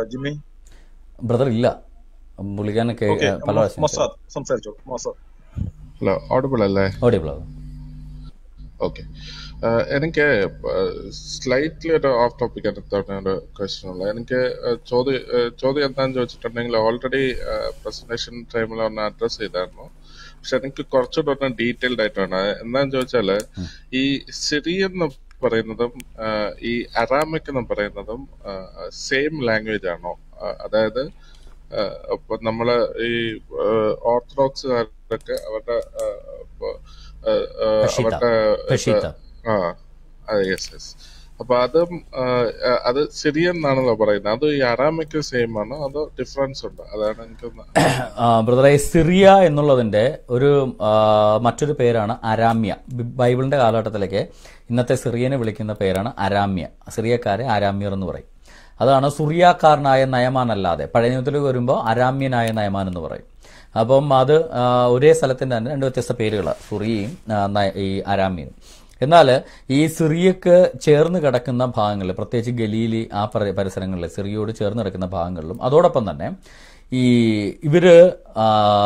Jimmy brother ഇല്ല പുള്ളിക്കാരനൊക്കെ okay പല പ്രാവശ്യം മൊസാദ് സംസാരിച്ചോ മൊസാദ് ഹലോ ഓഡിബിൾ അല്ലേ ഓഡിയബിൾ ആവും ഓക്കെ എനിക്ക് സ്ലൈറ്റ്ലി ഒരു ഓഫ് ടോപ്പിക് എടുത്തോണ്ട് ഒരു ക്വസ്റ്റ്യൻ ഉള്ളത് എനിക്ക് uh, ചോദ്യം uh, ചോദ്യം എന്താണെന്ന് ചോദിച്ചിട്ടുണ്ടെങ്കിൽ ഓൾറെഡി പ്രസന്റേഷൻ ടൈമിൽ ഒന്ന് അഡ്രസ് ചെയ്തായിരുന്നു പക്ഷെ എനിക്ക് കുറച്ചുകൂടെ ഒന്ന് ഡീറ്റെയിൽഡ് ആയിട്ടാണ് എന്താന്ന് ചോദിച്ചാല് ഈ സിറി എന്ന് പറയുന്നതും uh, ഈ അറാമിക് എന്ന് പറയുന്നതും സെയിം ലാംഗ്വേജ് ആണോ Uh, അതായത് uh, ഇപ്പൊ നമ്മള് ഈ ഓർത്തഡോക്സുകാരൊക്കെ അവരുടെ uh, ഇപ്പൊ, uh, uh, പെഷിത്ത. അവരുടെ പെഷിത്ത. ആ അതെ യെസ് യെസ് അപ്പൊ അതും ആ, ആ, അത് സിറിയൻ എന്നാണല്ലോ പറയുന്നത് അത് ഈ അറാമിക് സെയിം ആണോ അതോ ഡിഫറൻസ് ഉണ്ട് അതാണ് എനിക്കൊന്ന് ആ, ബ്രദറെ സിറിയ എന്നുള്ളതിന്റെ ഒരു ആ, മറ്റൊരു പേരാണ് അരാമ്യ ബി- ബൈബിളിന്റെ കാലഘട്ടത്തിലേക്ക് ഇന്നത്തെ സിറിയനെ വിളിക്കുന്ന പേരാണ് അരാമ്യ സിറിയക്കാരെ അരാമ്യർ എന്ന് പറയും അതാണ് സുറിയാക്കാരനായ നയമാൻ അല്ലാതെ പഴയ നിയമത്തിലേക്ക് വരുമ്പോൾ അരാമ്യനായ നയമാൻ എന്ന് പറയും അപ്പം അത് ആ, ഒരേ സ്ഥലത്തിന്റെ തന്നെ രണ്ട് വ്യത്യസ്ത പേരുകൾ സുറിയയും ആ, നയ- ഈ അരാമ്യയും എന്നാൽ ഈ സിറിയക്ക് ചേർന്ന് കിടക്കുന്ന ഭാഗങ്ങളിൽ പ്രത്യേകിച്ച് ഗലീലി ആ പരി- പരിസരങ്ങളിൽ സിറിയയോട് ചേർന്ന് കിടക്കുന്ന ഭാഗങ്ങളിലും അതോടൊപ്പം തന്നെ ഈ ഇവര് ആ,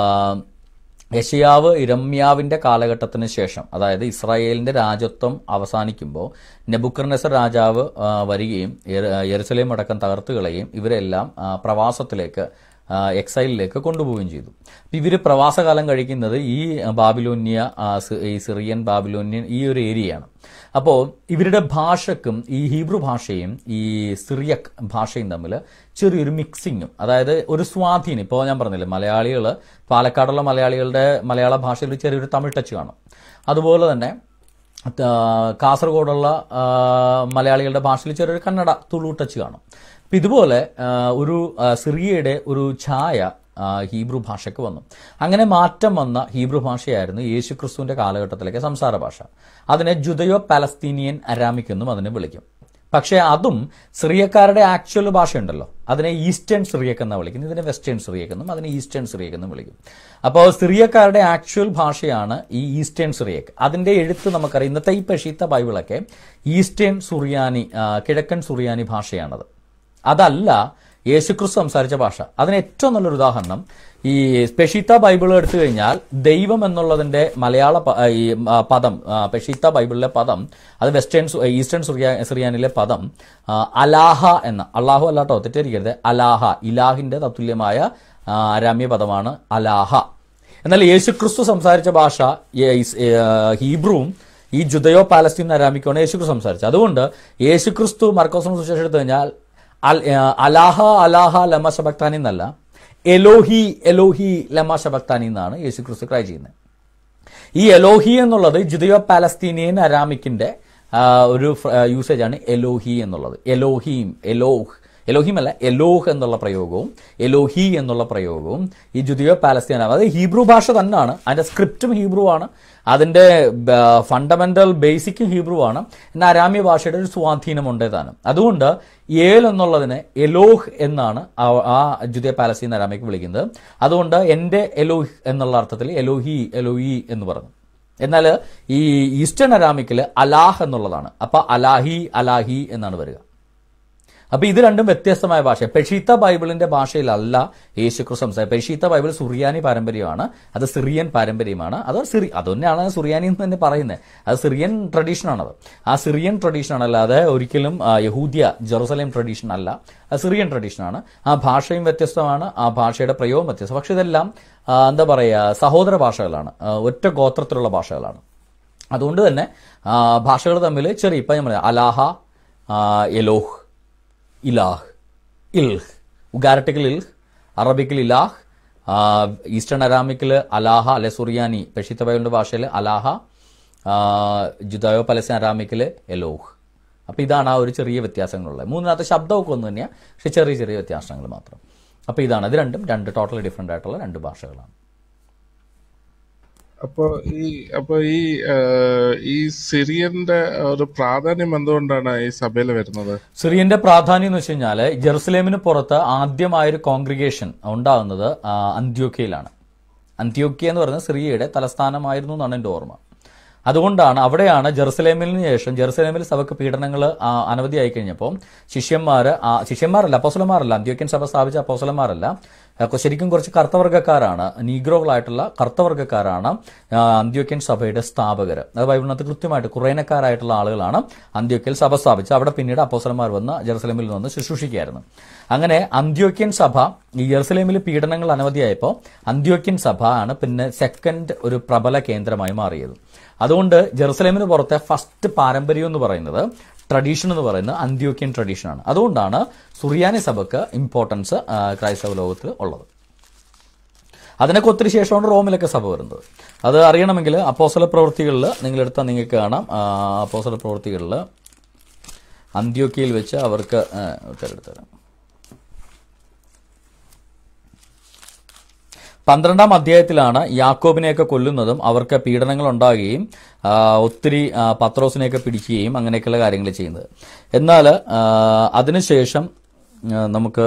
യശയാവ് ഇരമ്യാവിന്റെ കാലഘട്ടത്തിന് ശേഷം അതായത് ഇസ്രായേലിന്റെ രാജ്യത്വം അവസാനിക്കുമ്പോൾ നെബുക്കർനെസർ രാജാവ് ആ, വരികയും യെര- യെരുസലേം അടക്കം തകർത്ത് കളയുകയും ഇവരെല്ലാം ആ, പ്രവാസത്തിലേക്ക് ആ, എക്സൈലിലേക്ക് കൊണ്ടുപോവുകയും ചെയ്തു അപ്പൊ ഇവര് പ്രവാസകാലം കഴിക്കുന്നത് ഈ ബാബിലോന്യ ആ, സി- ഈ സിറിയൻ ബാബിലോന്യൻ ഈ ഒരു ഏരിയയാണ് അപ്പോൾ ഇവരുടെ ഭാഷക്കും ഈ ഹീബ്രു ഭാഷയും ഈ സിറിയക് ഭാഷയും തമ്മിൽ ചെറിയൊരു മിക്സിങ്ങും അതായത് ഒരു സ്വാധീനം ഇപ്പോൾ ഞാൻ പറഞ്ഞില്ലേ മലയാളികൾ പാലക്കാടുള്ള മലയാളികളുടെ മലയാള ഭാഷയിൽ ഒരു ചെറിയൊരു തമിഴ് ടച്ച് കാണും അതുപോലെ തന്നെ ആ, കാസർഗോഡുള്ള ആ, മലയാളികളുടെ ഭാഷയിൽ ചെറിയൊരു കന്നഡ തുളു ടച്ച് കാണും അപ്പം ഇതുപോലെ ആ, ഒരു ആ, സിറിയയുടെ ഒരു ഛായ ആ, ഹീബ്രു ഭാഷയ്ക്ക് വന്നു അങ്ങനെ മാറ്റം വന്ന ഹീബ്രു ഭാഷയായിരുന്നു യേശു ക്രിസ്തുവിന്റെ കാലഘട്ടത്തിലേക്ക് സംസാര ഭാഷ അതിനെ ജുദയോ പാലസ്തീനിയൻ അരാമിക് എന്നും അതിനെ വിളിക്കും പക്ഷേ അതും സിറിയക്കാരുടെ ആക്ച്വൽ ഭാഷയുണ്ടല്ലോ അതിനെ ഈസ്റ്റേൺ സിറിയക്ക് എന്നാണ് വിളിക്കുന്നത് ഇതിനെ വെസ്റ്റേൺ സിറിയക്ക് എന്നും അതിനെ ഈസ്റ്റേൺ സിറിയക്ക് എന്നും വിളിക്കും അപ്പോൾ സിറിയക്കാരുടെ ആക്ച്വൽ ഭാഷയാണ് ഈ ഈസ്റ്റേൺ സിറിയക്ക് അതിന്റെ എഴുത്ത് നമുക്കറിയാം ഇന്നത്തെ ഈ പെഷീത്ത ബൈബിളൊക്കെ ഈസ്റ്റേൺ സുറിയാനി ആ, കിഴക്കൻ സുറിയാനി ഭാഷയാണത് അതല്ല യേശുക്രിസ്തു സംസാരിച്ച ഭാഷ അതിന് ഏറ്റവും നല്ലൊരു ഉദാഹരണം ഈ പെഷിത്ത ബൈബിൾ എടുത്തു കഴിഞ്ഞാൽ ദൈവം എന്നുള്ളതിന്റെ മലയാള പ- ഈ ആ, പദം ആ, പെഷിത്ത ബൈബിളിലെ പദം അത് വെസ്റ്റേൺ സു- ഈസ്റ്റേൺ സുറിയ സിറിയാനിലെ പദം ആ, അലാഹ എന്ന അള്ളാഹു അല്ലാട്ടോ തെറ്റിദ്ധരിക്കരുത് അലാഹ ഇലാഹിന്റെ തത്തുല്യമായ ആ, അരാമ്യ പദമാണ് അലാഹ എന്നാൽ യേശുക്രിസ്തു സംസാരിച്ച ഭാഷ ഈ- ഈ, ആ, ഹീബ്രുവും ഈ ജുദയോ പാലസ്തീൻ അരാമിക്കാണ് യേശുക്രിസ്തു സംസാരിച്ചത് അതുകൊണ്ട് യേശുക്രിസ്തു മർക്കോസിന് സുശേഷം എടുത്തു കഴിഞ്ഞാൽ അൽ- ആ, അലാഹ അലാഹ ലമ ശബക്താനി എന്നല്ല എലോഹി എലോഹി ലമ ശബക്താനി എന്നാണ് യേശുക്രിസ്തു ക്രൈ ചെയ്യുന്നത് ഈ എലോഹി എന്നുള്ളത് ജുദിയോ പാലസ്തീനിയൻ അരാമിക്കിന്റെ ആ, ഒരു യൂസേജ് ആണ് എലോഹി എന്നുള്ളത് എലോഹീം എലോഹ് എലോഹിം അല്ല എലോഹ് എന്നുള്ള പ്രയോഗവും എലോഹി എന്നുള്ള പ്രയോഗവും ഈ ജുദിയോ പാലസ്തീൻ അതായത് ഹീബ്രു ഭാഷ തന്നെയാണ് അതിന്റെ സ്ക്രിപ്റ്റും ഹീബ്രു ആണ് അതിന്റെ ഫണ്ടമെന്റൽ ബേസിക്കും ഹീബ്രു ആണ് എന്നാൽ അരാമ്യ ഭാഷയുടെ ഒരു സ്വാധീനമുണ്ട് താനും അതുകൊണ്ട് ഏൽ എന്നുള്ളതിനെ എലോഹ് എന്നാണ് ആ- ആ ജുദിയ പാലസ്തീൻ അരാമയ്ക്ക് വിളിക്കുന്നത് അതുകൊണ്ട് എന്റെ എലോഹ് എന്നുള്ള അർത്ഥത്തിൽ എലോഹി എലോഹി എന്ന് പറഞ്ഞു എന്നാൽ ഈ ഈസ്റ്റേൺ അരാമിക്കില് അലാഹ് എന്നുള്ളതാണ് അപ്പൊ അലാഹി അലാഹി എന്നാണ് വരിക അപ്പൊ ഇത് രണ്ടും വ്യത്യസ്തമായ ഭാഷ പെഷീത്ത ബൈബിളിന്റെ ഭാഷയിലല്ല യേശുക്രിസ്തു സംസാരിച്ചത് പെഷീത്ത ബൈബിൾ സുറിയാനി പാരമ്പര്യമാണ് അത് സിറിയൻ പാരമ്പര്യമാണ് അത് സിറി അത് തന്നെയാണ് സുറിയാനി എന്ന് തന്നെ പറയുന്നത് അത് സിറിയൻ ട്രഡീഷനാണത് ആ സിറിയൻ ട്രഡീഷൻ അല്ലാതെ ഒരിക്കലും ആ, യഹൂദ്യ ജെറുസലേം ട്രഡീഷൻ അല്ല അത് സിറിയൻ ട്രഡീഷനാണ് ആ ഭാഷയും വ്യത്യസ്തമാണ് ആ ഭാഷയുടെ പ്രയോഗം വ്യത്യസ്തം പക്ഷെ ഇതെല്ലാം ആ, എന്താ പറയുക സഹോദര ഭാഷകളാണ് ആ, ഒറ്റ ഗോത്രത്തിലുള്ള ഭാഷകളാണ് അതുകൊണ്ട് തന്നെ ആ, ഭാഷകൾ തമ്മിൽ ചെറിയ ഇപ്പം ഞാൻ പറയാം അലാഹ ആ, എലോഹ് ഇലാഹ് ഇൽഹ് ഉഗാരട്ടിക്കൽ ഇൽഹ് അറബിക്കിൽ ഇലാഹ് ആ, ഈസ്റ്റേൺ അരാമിക്കിൽ അലാഹ അല്ലെ സുറിയാനി പെഷിത്ത ബൈബിളിന്റെ ഭാഷയിൽ അലാഹ ആ, ജുദായോ പലസ്തീൻ അരാമിക്കിൽ എലോഹ് അപ്പോൾ ഇതാണ് ആ ഒരു ചെറിയ വ്യത്യാസങ്ങളുള്ളത് മൂന്നിനകത്ത് ശബ്ദമൊക്കെ ഒന്ന് തന്നെയാണ് പക്ഷെ ചെറിയ ചെറിയ വ്യത്യാസങ്ങൾ മാത്രം അപ്പോൾ ഇതാണ് ഇത് രണ്ടും രണ്ട് ടോട്ടലി ഡിഫറെൻ്റ് ആയിട്ടുള്ള രണ്ട് ഭാഷകളാണ് അപ്പൊ ഈ അപ്പൊ ഈ ആ, ഈ സിറിയന്റെ ഒരു പ്രാധാന്യം എന്തുകൊണ്ടാണ് ഈ സഭയിൽ വരുന്നത് സിറിയന്റെ പ്രാധാന്യം എന്ന് വെച്ച് കഴിഞ്ഞാൽ ജെറുസലേമിന് പുറത്ത് ആദ്യമായൊരു കോൺഗ്രിഗേഷൻ ഉണ്ടാകുന്നത് ആ, അന്ത്യോക്യയിലാണ് അന്ത്യോക്യ എന്ന് പറയുന്നത് സിറിയയുടെ തലസ്ഥാനമായിരുന്നു എന്നാണ് എൻ്റെ ഓർമ്മ അതുകൊണ്ടാണ് അവിടെയാണ് ജെറുസലേമിന് ശേഷം ജെറുസലേമിൽ സഭക്ക് പീഡനങ്ങൾ അനവധിയായി കഴിഞ്ഞപ്പോൾ ശിഷ്യന്മാർ ശിഷ്യന്മാരല്ല അപ്പോസലന്മാരല്ല അന്ത്യോക്യൻ സഭ സ്ഥാപിച്ച അപ്പോസലന്മാരല്ല അഹ് ശരിക്കും കുറച്ച് കറുത്തവർഗ്ഗക്കാരാണ് നീഗ്രോകളായിട്ടുള്ള കറുത്തവർഗ്ഗക്കാരാണ് ആ, അന്ത്യോക്യൻ സഭയുടെ സ്ഥാപകർ അത് ബൈബിളിനകത്ത് കൃത്യമായിട്ട് കുറേനക്കാരായിട്ടുള്ള ആളുകളാണ് അന്ത്യോക്യൽ സഭ സ്ഥാപിച്ചത് അവിടെ പിന്നീട് അപ്പോസലന്മാർ വന്ന് ജെറുസലേമിൽ വന്ന് ശുശ്രൂഷിക്കുകയായിരുന്നു അങ്ങനെ അന്ത്യോക്യൻ സഭ ഈ ജെറുസലേമിൽ പീഡനങ്ങൾ അനവധിയായപ്പോൾ അന്ത്യോക്യൻ സഭ ആണ് പിന്നെ സെക്കൻഡ് ഒരു പ്രബല കേന്ദ്രമായി മാറിയത് അതുകൊണ്ട് ജെറുസലേമിന് പുറത്തെ ഫസ്റ്റ് പാരമ്പര്യം എന്ന് പറയുന്നത് ട്രഡീഷൻ എന്ന് പറയുന്നത് അന്ത്യോക്യൻ ട്രഡീഷനാണ് അതുകൊണ്ടാണ് സുറിയാനി സഭയ്ക്ക് ഇമ്പോർട്ടൻസ് ആ, ക്രൈസ്തവ ലോകത്തിൽ ഉള്ളത് അതിനൊക്കെ ഒത്തിരി ശേഷമാണ് റോമിലൊക്കെ സഭ വരുന്നത് അത് അറിയണമെങ്കിൽ അപ്പോസല പ്രവൃത്തികളിൽ നിങ്ങളെടുത്താൽ നിങ്ങൾക്ക് കാണാം ആ, അപ്പോസല പ്രവൃത്തികളിൽ അന്ത്യോക്യയിൽ വെച്ച് അവർക്ക് ആ, എടുത്തു തരാം പന്ത്രണ്ടാം അധ്യായത്തിലാണ് യാക്കോബിനെയൊക്കെ കൊല്ലുന്നതും അവർക്ക് പീഡനങ്ങൾ ഉണ്ടാകുകയും ആ, ഒത്തിരി ആ, പത്രോസിനെയൊക്കെ പിടിക്കുകയും അങ്ങനെയൊക്കെയുള്ള കാര്യങ്ങൾ ചെയ്യുന്നത് എന്നാൽ ആ, അതിനുശേഷം ആ, നമുക്ക്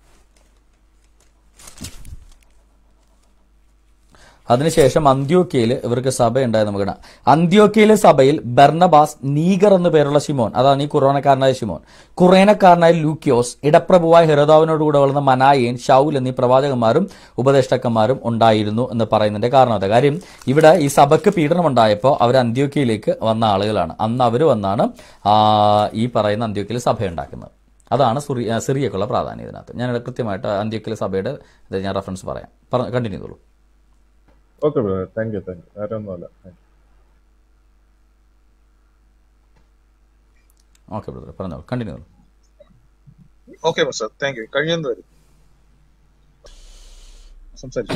അതിനുശേഷം അന്ത്യോക്കയിൽ ഇവർക്ക് സഭ ഉണ്ടായത് നമുക്ക് കാണാം അന്ത്യോക്കയിലെ സഭയിൽ ബർണബാസ് നീഗർ എന്നു പേരുള്ള ശിമോൻ അതാണ് ഈ കുറോണക്കാരനായ ശിമോൻ കുറേനക്കാരനായ ലൂക്യോസ് ഇടപ്രഭുവായ ഹെരോദാവിനോടുകൂടെ വളർന്ന മനായേൻ ഷൗൽ എന്നീ പ്രവാചകന്മാരും ഉപദേഷ്ടാക്കന്മാരും ഉണ്ടായിരുന്നു എന്ന് പറയുന്നതിന്റെ കാരണം അതാ കാര്യം ഇവിടെ ഈ സഭയ്ക്ക് പീഡനം ഉണ്ടായപ്പോൾ അവർ അന്ത്യോക്കയിലേക്ക് വന്ന ആളുകളാണ് അന്ന് അവർ വന്നാണ് ആ, ഈ പറയുന്ന അന്ത്യോക്കയിൽ സഭ ഉണ്ടാക്കുന്നത് അതാണ് സുറി ആ, സിറിയക്കുള്ള പ്രാധാന്യം ഇതിനകത്ത് ഞാൻ കൃത്യമായിട്ട് അന്ത്യോക്കയിലെ സഭയുടെ ഇത് ഞാൻ റെഫറൻസ് പറയാം കണ്ടിന്യൂ ചെയ്തോളൂ okay brother thank you thank you വേറെ ഒന്നുമല്ല താങ്ക് യു ഓക്കെ ബ്രദർ പറഞ്ഞോളൂ കണ്ടിന്യൂ ചെയ്തോളൂ ഓക്കെ മാസ്റ്റർ താങ്ക് യു കഴിയുന്നത് വരും സംസാരിച്ചു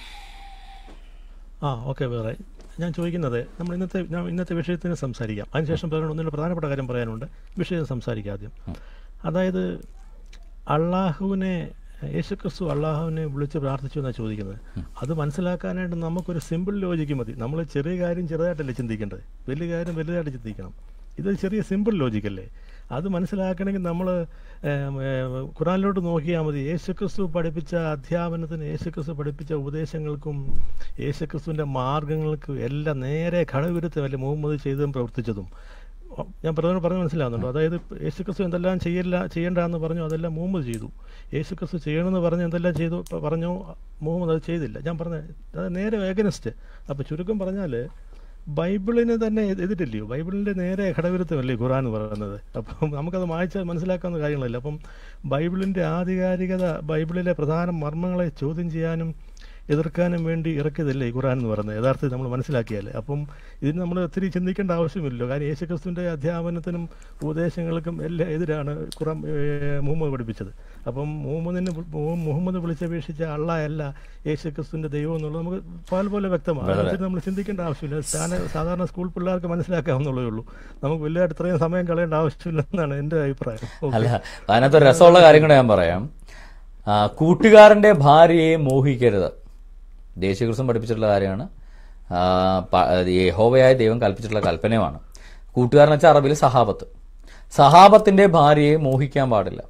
ആ ഓക്കെ വേറെ ഞാൻ ചോദിക്കുന്നത് നമ്മൾ ഇന്നത്തെ ഞാൻ ഇന്നത്തെ വിഷയത്തിന് സംസാരിക്കാം അതിനുശേഷം പറയാൻ ഒന്നിൻ്റെ പ്രധാനപ്പെട്ട കാര്യം പറയാനുണ്ട് വിഷയം സംസാരിക്കാം ആദ്യം അതായത് അള്ളാഹുവിനെ യേശുക്രിസ്തു അള്ളാഹുവിനെ വിളിച്ച് പ്രാർത്ഥിച്ചു എന്നാണ് ചോദിക്കുന്നത് അത് മനസ്സിലാക്കാനായിട്ട് നമുക്കൊരു സിമ്പിൾ ലോജിക്ക് മതി നമ്മൾ ചെറിയ കാര്യം ചെറുതായിട്ടല്ലേ ചിന്തിക്കേണ്ടത് വലിയ കാര്യം വലുതായിട്ട് ചിന്തിക്കണം ഇതൊരു ചെറിയ സിമ്പിൾ ലോജിക്കല്ലേ അത് മനസ്സിലാക്കണമെങ്കിൽ നമ്മൾ ഖുറാനിലോട്ട് നോക്കിയാൽ മതി യേശുക്രിസ്തു പഠിപ്പിച്ച അധ്യാപനത്തിന് യേശുക്രിസ്തു പഠിപ്പിച്ച ഉപദേശങ്ങൾക്കും യേശുക്രിസ്തുവിൻ്റെ മാർഗങ്ങൾക്കും എല്ലാം നേരെ ഘടവിരുദ്ധമല്ലേ മുഹമ്മദ് ചെയ്തതും പ്രവർത്തിച്ചതും ഓ, ഞാൻ പറഞ്ഞത് പറഞ്ഞ് മനസ്സിലാവുന്നുണ്ടോ അതായത് യേശുക്രിസ്തു എന്തെല്ലാം ചെയ്യില്ല ചെയ്യേണ്ടെന്ന് പറഞ്ഞു അതെല്ലാം മുഹമ്മദ് ചെയ്തു യേശുക്രിസ്തു ചെയ്യണമെന്ന് പറഞ്ഞ് എന്തെല്ലാം ചെയ്തു പ- പറഞ്ഞു മുഹമ്മദ് അത് ചെയ്തില്ല ഞാൻ പറഞ്ഞ അത് നേരെ വേഗനിസ്റ്റ് അപ്പോൾ ചുരുക്കം പറഞ്ഞാൽ ബൈബിളിന് തന്നെ എതി- എതിരില്ലയോ ബൈബിളിൻ്റെ നേരെ ഘടവിരുദ്ധമല്ലേ ഖുറാൻ എന്ന് പറയുന്നത് അപ്പം നമുക്കത് വായിച്ചാൽ മനസ്സിലാക്കാവുന്ന കാര്യങ്ങളല്ല അപ്പം ബൈബിളിൻ്റെ ആധികാരികത ബൈബിളിലെ പ്രധാന മർമ്മങ്ങളെ ചോദ്യം ചെയ്യാനും എതിർക്കാനും വേണ്ടി ഇറക്കിയതല്ലേ ഈ ഖുറാൻ എന്ന് പറയുന്നത് യഥാർത്ഥത്തിൽ നമ്മൾ മനസ്സിലാക്കിയാൽ അപ്പം ഇതിന് നമ്മൾ ഒത്തിരി ചിന്തിക്കേണ്ട ആവശ്യമില്ലല്ലോ കാരണം യേശുക്രിസ്തുവിൻ്റെ അധ്യാപനത്തിനും ഉപദേശങ്ങൾക്കും എല്ലാം എതിരാണ് ഖുറാൻ ഏഹ്, മുഹമ്മദ് പഠിപ്പിച്ചത് അപ്പം മുഹമ്മദിന് വി- മുഹ- മുഹമ്മദ് വിളിച്ചപേക്ഷിച്ച അള്ളാഹല്ല യേശുക്രിസ്തുവിൻ്റെ ദൈവം എന്നുള്ളത് നമുക്ക് പാൽ പോലെ വ്യക്തമാണ് അതിന് നമ്മൾ ചിന്തിക്കേണ്ട ആവശ്യമില്ല സാന- സാധാരണ സ്കൂൾ പിള്ളേർക്ക് മനസ്സിലാക്കാവുന്നുള്ളേ ഉള്ളൂ നമുക്ക് വലുതായിട്ട് ഇത്രയും സമയം കളയേണ്ട ആവശ്യമില്ലെന്നാണ് എൻ്റെ അഭിപ്രായം ഓക്കെ. അല്ല അതിനകത്ത് ഒരു രസമുള്ള കാര്യം കൂടെ ഞാൻ പറയാം ആ, കൂട്ടുകാരന്റെ ഭാര്യയെ മോഹിക്കരുത് ദേശീയകൃഷ്ണൻ പഠിപ്പിച്ചിട്ടുള്ള കാര്യമാണ് ആ, പ- യഹോവയായ ദൈവം കൽപ്പിച്ചിട്ടുള്ള കൽപ്പനയുമാണ് കൂട്ടുകാരൻ വെച്ചാൽ അറബിൽ സഹാബത്ത് സഹാബത്തിന്റെ ഭാര്യയെ മോഹിക്കാൻ പാടില്ല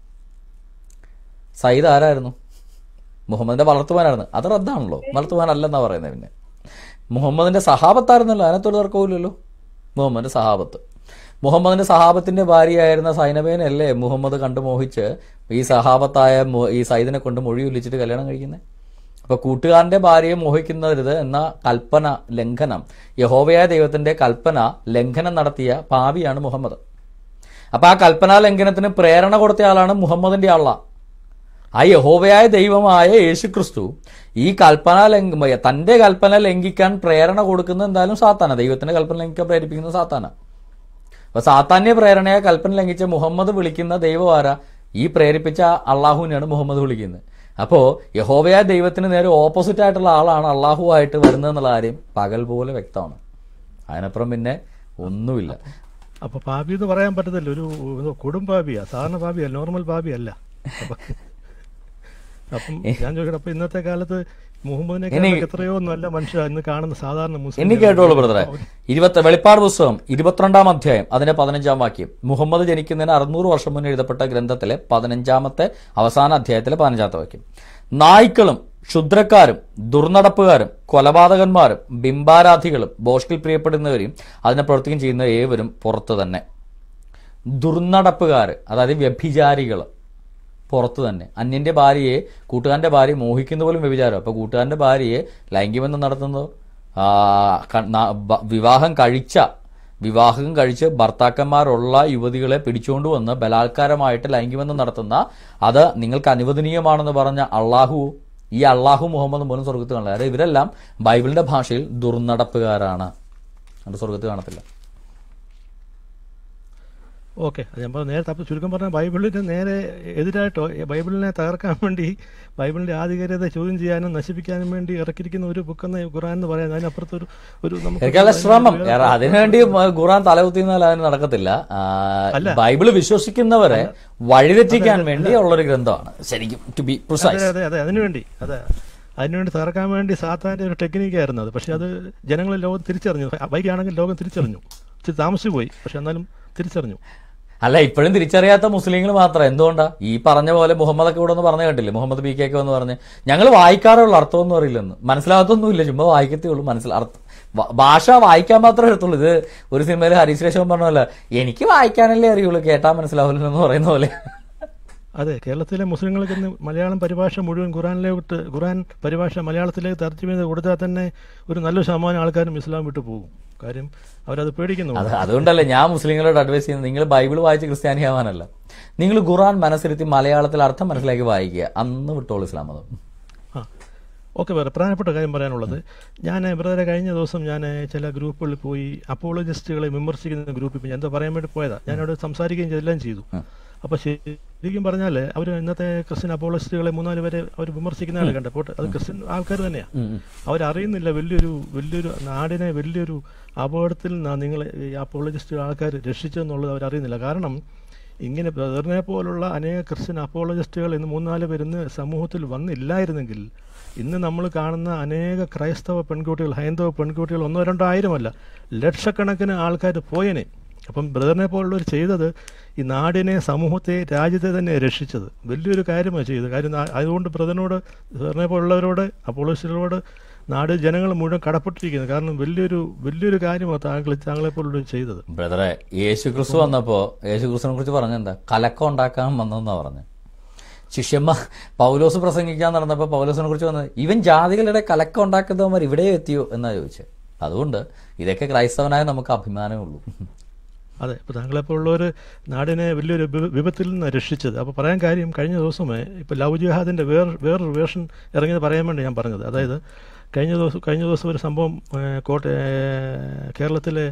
സയ്യിദ് ആരായിരുന്നു മുഹമ്മദിന്റെ വളർത്തുവാനായിരുന്നു അത് റദ്ദാണല്ലോ വളർത്തുവാനല്ലെന്നാ പറയുന്നത് പിന്നെ മുഹമ്മദിന്റെ സഹാബത്തായിരുന്നല്ലോ അതിനകത്തൊരു തർക്കവുമില്ലല്ലോ മുഹമ്മദിന്റെ സഹാബത്ത് മുഹമ്മദിന്റെ സഹാബത്തിന്റെ ഭാര്യയായിരുന്ന സൈനബേനല്ലേ മുഹമ്മദ് കണ്ടു മോഹിച്ച് ഈ സഹാബത്തായ മു- ഈ സൈദിനെ കൊണ്ട് മൊഴി ഒല്ലിച്ചിട്ട് കല്യാണം കഴിക്കുന്നത് അപ്പൊ കൂട്ടുകാരന്റെ ഭാര്യയെ മോഹിക്കുന്നരുത് എന്ന കൽപ്പന ലംഘനം യഹോവയായ ദൈവത്തിന്റെ കൽപ്പന ലംഘനം നടത്തിയ പാപിയാണ് മുഹമ്മദ് അപ്പൊ ആ കൽപ്പനാ ലംഘനത്തിന് പ്രേരണ കൊടുത്ത ആളാണ് മുഹമ്മദിന്റെ അള്ള ആ യഹോവയായ ദൈവമായ യേശുക്രിസ്തു ഈ കൽപ്പന ലംഘ തന്റെ കൽപ്പന ലംഘിക്കാൻ പ്രേരണ കൊടുക്കുന്ന എന്തായാലും സാത്താന ദൈവത്തിന്റെ കൽപ്പന ലംഘിക്കാൻ പ്രേരിപ്പിക്കുന്നത് സാത്താന അപ്പൊ സാത്താന്യ പ്രേരണയെ കൽപ്പന ലംഘിച്ച മുഹമ്മദ് വിളിക്കുന്ന ദൈവം ആരാ ഈ പ്രേരിപ്പിച്ച അള്ളാഹുവിനെയാണ് മുഹമ്മദ് വിളിക്കുന്നത് അപ്പോ യഹോവയായ ദൈവത്തിന് നേരെ ഓപ്പോസിറ്റ് ആയിട്ടുള്ള ആളാണ് അള്ളാഹു ആയിട്ട് വരുന്നത് എന്നുള്ള കാര്യം പകൽ പോലെ വ്യക്തമാണ് അതിനപ്പുറം പിന്നെ ഒന്നുമില്ല അപ്പൊ പാപി എന്ന് പറയാൻ പറ്റത്തില്ല ഒരു ഒരു കൊടും പാപിയാ സാധാരണ പാപിയല്ല നോർമൽ പാപിയല്ല അപ്പൊ അപ്പം ഞാൻ ചോദിക്കട്ടെ അപ്പൊ ഇന്നത്തെ കാലത്ത് മുഹമ്മദിനെ എത്രയോ നല്ല മനുഷ്യ ഇന്ന് കാണുന്ന സാധാരണ മുസ്ലിം ഇനി കേട്ടോളൂ ബ്രദറെ ഇരുപത്തി വെളിപ്പാട് പുസ്തകം ഇരുപത്തിരണ്ടാം അധ്യായം അതിന്റെ പതിനഞ്ചാം വാക്യം മുഹമ്മദ് ജനിക്കുന്നതിന് അറുന്നൂറ് വർഷം മുന്നേ എഴുതപ്പെട്ട ഗ്രന്ഥത്തിലെ പതിനഞ്ചാമത്തെ അവസാന അധ്യായത്തിലെ പതിനഞ്ചാമത്തെ വാക്യം നായ്ക്കളും ക്ഷുദ്രക്കാരും ദുർനടപ്പുകാരും കൊലപാതകന്മാരും ബിംബാരാധികളും ബോഷ്കിൽ പ്രിയപ്പെടുന്നവരെയും അതിനെ പ്രവർത്തിക്കുകയും ചെയ്യുന്ന ഏവരും പുറത്തു തന്നെ ദുർനടപ്പുകാർ അതായത് വ്യഭിചാരികൾ പുറത്തു തന്നെ അന്യന്റെ ഭാര്യയെ കൂട്ടുകാരന്റെ ഭാര്യയെ മോഹിക്കുന്ന പോലും വ്യഭിചാരം അപ്പൊ കൂട്ടുകാരന്റെ ഭാര്യയെ ലൈംഗികബന്ധം നടത്തുന്നത് ആ, ക- ന- ബ- വിവാഹം കഴിച്ച വിവാഹം കഴിച്ച് ഭർത്താക്കന്മാരുള്ള യുവതികളെ പിടിച്ചുകൊണ്ട് വന്ന് ബലാത്കാരമായിട്ട് ലൈംഗികബന്ധം നടത്തുന്ന അത് നിങ്ങൾക്ക് അനുവദനീയമാണെന്ന് പറഞ്ഞ അള്ളാഹു ഈ അള്ളാഹു മുഹമ്മദ് പോലും സ്വർഗത്ത് കാണില്ല അതായത് ഇവരെല്ലാം ബൈബിളിന്റെ ഭാഷയിൽ ദുർനടപ്പുകാരാണ് അത് സ്വർഗത്ത് കാണത്തില്ല ഓക്കെ അത് ഞാൻ പറഞ്ഞ നേരത്തെ അപ്പോൾ ചുരുക്കം പറഞ്ഞാൽ ബൈബിളിന് നേരെ എതിരായിട്ടോ ഏ, ബൈബിളിനെ തകർക്കാൻ വേണ്ടി ബൈബിളിന്റെ ആധികാരികത ചോദ്യം ചെയ്യാനും നശിപ്പിക്കാനും വേണ്ടി ഇറക്കിയിരിക്കുന്ന ഒരു ബുക്കെന്ന് ഖുറാൻ എന്ന് പറയാൻ അതിനപ്പുറത്ത് ഒരു ഒരു എനിക്കല്ല ശ്രമം ഏറെ അതിനുവേണ്ടി മ- ഖുറാൻ തലകുത്തിന്നാൽ അതിന് നടക്കത്തില്ല ആ, ബൈബിള് വിശ്വസിക്കുന്നവരെ വഴിതെറ്റിക്കാൻ വേണ്ടി ഉള്ളൊരു ഗ്രന്ഥമാണ് ശരിക്കും ടു ബി അതെ പ്രിസൈസ് അതെ അതെ അതിനുവേണ്ടി അതെ അതിനുവേണ്ടി തകർക്കാൻ വേണ്ടി സാത്താൻ്റെ ഒരു ടെക്നിക്കായിരുന്നു അത് പക്ഷെ അത് ജനങ്ങൾ ലോകം തിരിച്ചറിഞ്ഞു വൈകിയാണെങ്കിൽ ലോകം തിരിച്ചറിഞ്ഞു ഇച്ചിരി താമസിച്ചു പോയി പക്ഷെ എന്നാലും തിരിച്ചറിഞ്ഞു അല്ല ഇപ്പോഴും തിരിച്ചറിയാത്ത മുസ്ലിങ്ങൾ മാത്രം എന്തുകൊണ്ടാ ഈ പറഞ്ഞ പോലെ മുഹമ്മദൊക്കെ ഇവിടെ ഒന്ന് പറഞ്ഞു കേട്ടില്ലേ മുഹമ്മദ് ബി കെ ഒക്കെ എന്ന് പറഞ്ഞ് ഞങ്ങൾ വായിക്കാറുള്ള അർത്ഥമൊന്നും അറിയില്ലെന്ന് മനസ്സിലാകത്തൊന്നുമില്ല ചുമ്മാ വായിക്കത്തേ ഉള്ളൂ മനസ്സിൽ അർത്ഥം വ- ഭാഷ വായിക്കാൻ മാത്രമേ എടുത്തുള്ളൂ ഇത് ഒരു സിനിമയിൽ ഹരീഷ് രേഷവൻ പറഞ്ഞ പോലെ എനിക്ക് വായിക്കാനല്ലേ അറിയുള്ളൂ കേട്ടാ മനസ്സിലാവില്ല എന്ന് പറയുന്ന പോലെ അതെ കേരളത്തിലെ മുസ്ലിങ്ങൾക്ക് ഇന്ന് മലയാളം പരിഭാഷ മുഴുവൻ ഖുറാനിലോട്ട് ഖുറാൻ പരിഭാഷ മലയാളത്തിലേക്ക് തർജ്ജമ ചെയ്ത് കൊടുത്താൽ തന്നെ ഒരു നല്ല ശതമാനം ആൾക്കാരും ഇസ്ലാം വിട്ടു പോകും കാര്യം അവരത് പേടിക്കുന്നു അത് അതുകൊണ്ടല്ലേ ഞാൻ മുസ്ലിങ്ങളോട് അഡ്വൈസ് ചെയ്യുന്നത് നിങ്ങൾ ബൈബിൾ വായിച്ച് ക്രിസ്ത്യാനിയാവാനല്ല നിങ്ങൾ ഖുറാൻ മനസ്സിരുത്തി മലയാളത്തിൽ അർത്ഥം മനസ്സിലാക്കി വായിക്കുക അന്ന് വിട്ടോളൂ ഇസ്ലാം മതം ആ ഓക്കെ വേറെ പ്രധാനപ്പെട്ട കാര്യം പറയാനുള്ളത് ഞാൻ ബ്രദറെ കഴിഞ്ഞ ദിവസം ഞാൻ ചില ഗ്രൂപ്പുകളിൽ പോയി അപ്പോളജിസ്റ്റുകളെ വിമർശിക്കുന്ന ഗ്രൂപ്പിൽ പോയി. ഞാൻ എന്തോ പറയാൻ വേണ്ടി പോയതാ ഞാൻ അവിടെ സംസാരിക്കുകയും ചെയ്തു, എല്ലാം ചെയ്തു അപ്പോൾ ശരിക്കും പറഞ്ഞാൽ അവർ ഇന്നത്തെ ക്രിസ്ത്യൻ അപ്പോളജിസ്റ്റുകളെ മൂന്നാല് പേരെ അവർ വിമർശിക്കുന്നതാണ് കണ്ടപ്പോൾ അത് ക്രിസ്ത്യൻ ആൾക്കാർ തന്നെയാണ് അവരറിയുന്നില്ല വലിയൊരു വലിയൊരു നാടിനെ വലിയൊരു അപകടത്തിൽ നിന്നാണ് നിങ്ങൾ ഈ അപ്പോളജിസ്റ്റ് ആൾക്കാർ രക്ഷിച്ചതെന്നുള്ളത് അവരറിയുന്നില്ല കാരണം ഇങ്ങനെ ബ്രദറിനെ പോലുള്ള അനേക ക്രിസ്ത്യൻ അപ്പോളജിസ്റ്റുകൾ ഇന്ന് മൂന്നാല് പേര് ഇന്ന് സമൂഹത്തിൽ വന്നില്ലായിരുന്നെങ്കിൽ ഇന്ന് നമ്മൾ കാണുന്ന അനേക ക്രൈസ്തവ പെൺകുട്ടികൾ ഹൈന്ദവ പെൺകുട്ടികൾ ഒന്നോ രണ്ടോ ആയിരമല്ല ലക്ഷക്കണക്കിന് ആൾക്കാർ പോയനെ അപ്പം ബ്രദറിനെ പോലുള്ളവർ ചെയ്തത് ഈ നാടിനെ സമൂഹത്തെ രാജ്യത്തെ തന്നെ രക്ഷിച്ചത് വലിയൊരു കാര്യമാണ് ചെയ്തത് കാര്യം ആ- അതുകൊണ്ട് ബ്രദറിനോട് ബ്രദറിനെ പോലുള്ളവരോട് അപ്പോളജിസ്റ്റുകളോട് നാട് ജനങ്ങൾ മുഴുവൻ കടപ്പെട്ടിരിക്കുന്നത് കാരണം വലിയൊരു വലിയൊരു കാര്യമാണ് താങ്കൾ താങ്കളെ പോലുള്ളവർ ചെയ്തത് ബ്രദറെ യേശു ക്രിസ്തു വന്നപ്പോ യേശു ക്രിസ്തുവിനെ കുറിച്ച് പറഞ്ഞെന്താ കലക്കം ഉണ്ടാക്കാൻ വന്നെന്നാ പറഞ്ഞത് ശിഷ്യന്മാർ പൗലോസ് പ്രസംഗിക്കാൻ നടന്നപ്പോൾ പൗലോസിനെ കുറിച്ച് വന്നത് ഇവൻ ജാതികളുടെ കലക്കം ഉണ്ടാക്കുന്നവന്മാർ ഇവിടെ എത്തിയോ എന്നാ ചോദിച്ചത് അതുകൊണ്ട് ഇതൊക്കെ ക്രൈസ്തവനായ നമുക്ക് അഭിമാനമേ ഉള്ളൂ അതെ ഇപ്പോൾ താങ്കളെപ്പോലുള്ളവർ നാടിനെ വലിയൊരു വിപ- വിപത്തിൽ നിന്ന് രക്ഷിച്ചത് അപ്പോൾ പറയാൻ കാര്യം കഴിഞ്ഞ ദിവസമേ ഇപ്പോൾ ലവ് ജിഹാദിൻ്റെ വേറെ വേറൊരു വേർഷൻ ഇറങ്ങിയത് പറയാൻ വേണ്ടി ഞാൻ പറഞ്ഞത് അതായത് കഴിഞ്ഞ ദിവസം കഴിഞ്ഞ ദിവസം ഒരു സംഭവം ഏഹ്, കോട്ട ഏഹ്, കേരളത്തിലെ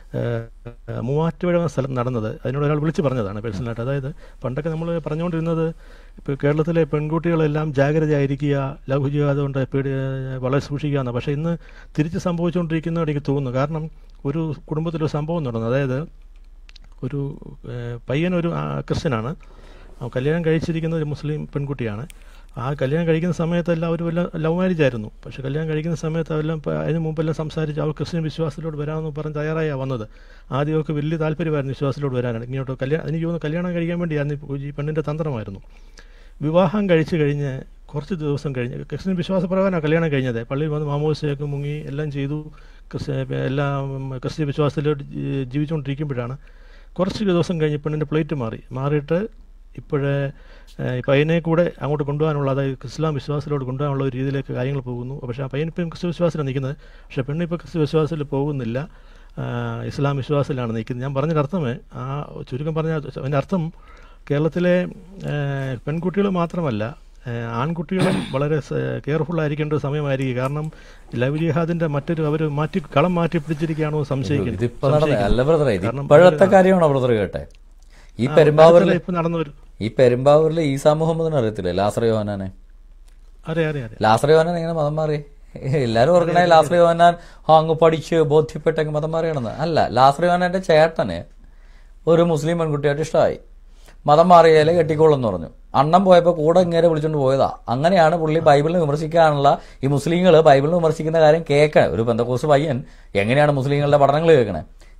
ഏഹ്, മൂവാറ്റുപുഴ എന്ന സ്ഥലത്ത് നടന്നത് അതിനോട് ഒരാൾ വിളിച്ച് പറഞ്ഞതാണ് പേഴ്സണലായിട്ട് അതായത് പണ്ടൊക്കെ നമ്മൾ പറഞ്ഞുകൊണ്ടിരുന്നത് ഇപ്പോൾ കേരളത്തിലെ പെൺകുട്ടികളെല്ലാം ജാഗ്രതയായിരിക്കുക ലഘു ജിഹാദ് കൊണ്ട് പേടി വളരെ സൂക്ഷിക്കുക എന്നാണ് പക്ഷേ ഇന്ന് തിരിച്ച് സംഭവിച്ചുകൊണ്ടിരിക്കുന്നത് എനിക്ക് തോന്നുന്നു കാരണം ഒരു കുടുംബത്തിലൊരു സംഭവം നടന്നു അതായത് ഒരു ഏഹ്, പയ്യൻ ഒരു ആ, ക്രിസ്ത്യനാണ് അവൻ കല്യാണം കഴിച്ചിരിക്കുന്ന ഒരു മുസ്ലിം പെൺകുട്ടിയാണ് ആ കല്യാണം കഴിക്കുന്ന സമയത്തെല്ലാം അവർ വല്ല ലവ് മാരേജ് ആയിരുന്നു പക്ഷെ കല്യാണം കഴിക്കുന്ന സമയത്ത് അതെല്ലാം ഇപ്പം അതിന് മുമ്പെല്ലാം സംസാരിച്ച് അവർ ക്രിസ്ത്യൻ വിശ്വാസത്തിലോട്ട് വരാമെന്ന് പറഞ്ഞ് തയ്യാറായാണ് വന്നത് ആദ്യമൊക്കെ വലിയ താല്പര്യമായിരുന്നു വിശ്വാസത്തിലോട്ട് വരാനാണ് ഇങ്ങോട്ട് കല്യാണം എനിക്ക് തോന്നുന്നു കല്യാണം കഴിക്കാൻ വേണ്ടിയായിരുന്നു ഇപ്പോൾ ഈ പെണ്ണിൻ്റെ തന്ത്രമായിരുന്നു വിവാഹം കഴിച്ച് കഴിഞ്ഞ് കുറച്ച് ദിവസം കഴിഞ്ഞ് ക്രിസ്ത്യൻ വിശ്വാസപ്രകാരമാണ് കല്യാണം കഴിഞ്ഞത് പള്ളിയിൽ വന്ന് മാമോസയൊക്കെ മുങ്ങി എല്ലാം ചെയ്തു ക്രിസ്ത്യ എല്ലാം ക്രിസ്ത്യ വിശ്വാസത്തിലോട്ട് ജീ- ജീവിച്ചുകൊണ്ടിരിക്കുമ്പോഴാണ് കുറച്ച് ദിവസം കഴിഞ്ഞ് പെണ്ണിൻ്റെ പ്ലേറ്റ് മാറി മാറിയിട്ട് ഇപ്പോഴേ ഈ പയ്യനെ കൂടെ അങ്ങോട്ട് കൊണ്ടുപോകാനുള്ള അതായത് ഇസ്ലാം വിശ്വാസത്തിലോട്ട് കൊണ്ടുപോകാനുള്ള ഒരു രീതിയിലേക്ക് കാര്യങ്ങൾ പോകുന്നു പക്ഷേ ആ പയ്യൻ ഇപ്പം ക്രിസ്തു വിശ്വാസത്തിലാണ് നിൽക്കുന്നത് പക്ഷേ പെണ്ണ് ഇപ്പോൾ ക്രിസ്തു വിശ്വാസത്തിൽ പോകുന്നില്ല ആ, ഇസ്ലാം വിശ്വാസത്തിലാണ് നിൽക്കുന്നത് ഞാൻ പറഞ്ഞൊരു അർത്ഥമേ ആ ചുരുക്കം പറഞ്ഞ അതിൻ്റെ അർത്ഥം കേരളത്തിലെ പെൺകുട്ടികൾ മാത്രമല്ല ഏഹ് ആൺകുട്ടികളും വളരെ കെയർഫുൾ ആയിരിക്കേണ്ട ഒരു സമയമായിരിക്കും കാരണം ലവ് ജിഹാദിന്റെ മറ്റൊരു അവർ മാറ്റി കളം മാറ്റി പിടിച്ചിരിക്കുകയാണോ സംശയിക്കുന്നു ഇതിപ്പോ നടന്ന അല്ല ബ്രദറെ ഇത് കാരണം ഇപ്പോഴത്തെ കാര്യമാണോ ബ്രദർ കേട്ടെ ഈ പെരുമ്പാവൂരിൽ ഇപ്പൊ നടന്നൊരു ഈ പെരുമ്പാവൂരിൽ ഈസാ മുഹമ്മദിനെ അറിയത്തില്ലേ ലാസർ യോഹനാനെ അറിയാം അറിയാം അറിയാം ലാസർ യോഹനാൻ എങ്ങനെ മതം മാറി എല്ലാരും ഓർക്കണേ ലാസർ യോഹനാൻ ആ, അങ്ങ് പഠിച്ച് ബോധ്യപ്പെട്ടെങ്കിൽ മതം മാറിയാണെന്ന് അല്ല ലാസർ യോഹനാന്റെ ചേട്ടന് ഒരു മുസ്ലിം പെൺകുട്ടിയായിട്ട് ഇഷ്ടമായി മതം മാറിയാലേ കെട്ടിക്കോളെന്ന് പറഞ്ഞു അണ്ണം പോയപ്പോൾ കൂടെ ഇങ്ങനെ വിളിച്ചോണ്ട് പോയതാ അങ്ങനെയാണ് പുള്ളി ബൈബിളിനെ വിമർശിക്കാനുള്ള ഈ മുസ്ലിങ്ങൾ ബൈബിളിനെ വിമർശിക്കുന്ന കാര്യം കേൾക്കണേ ഒരു ബന്ധക്കോസ് പയ്യൻ എങ്ങനെയാണ് മുസ്ലിങ്ങളുടെ പഠനങ്ങൾ കേൾക്കണേ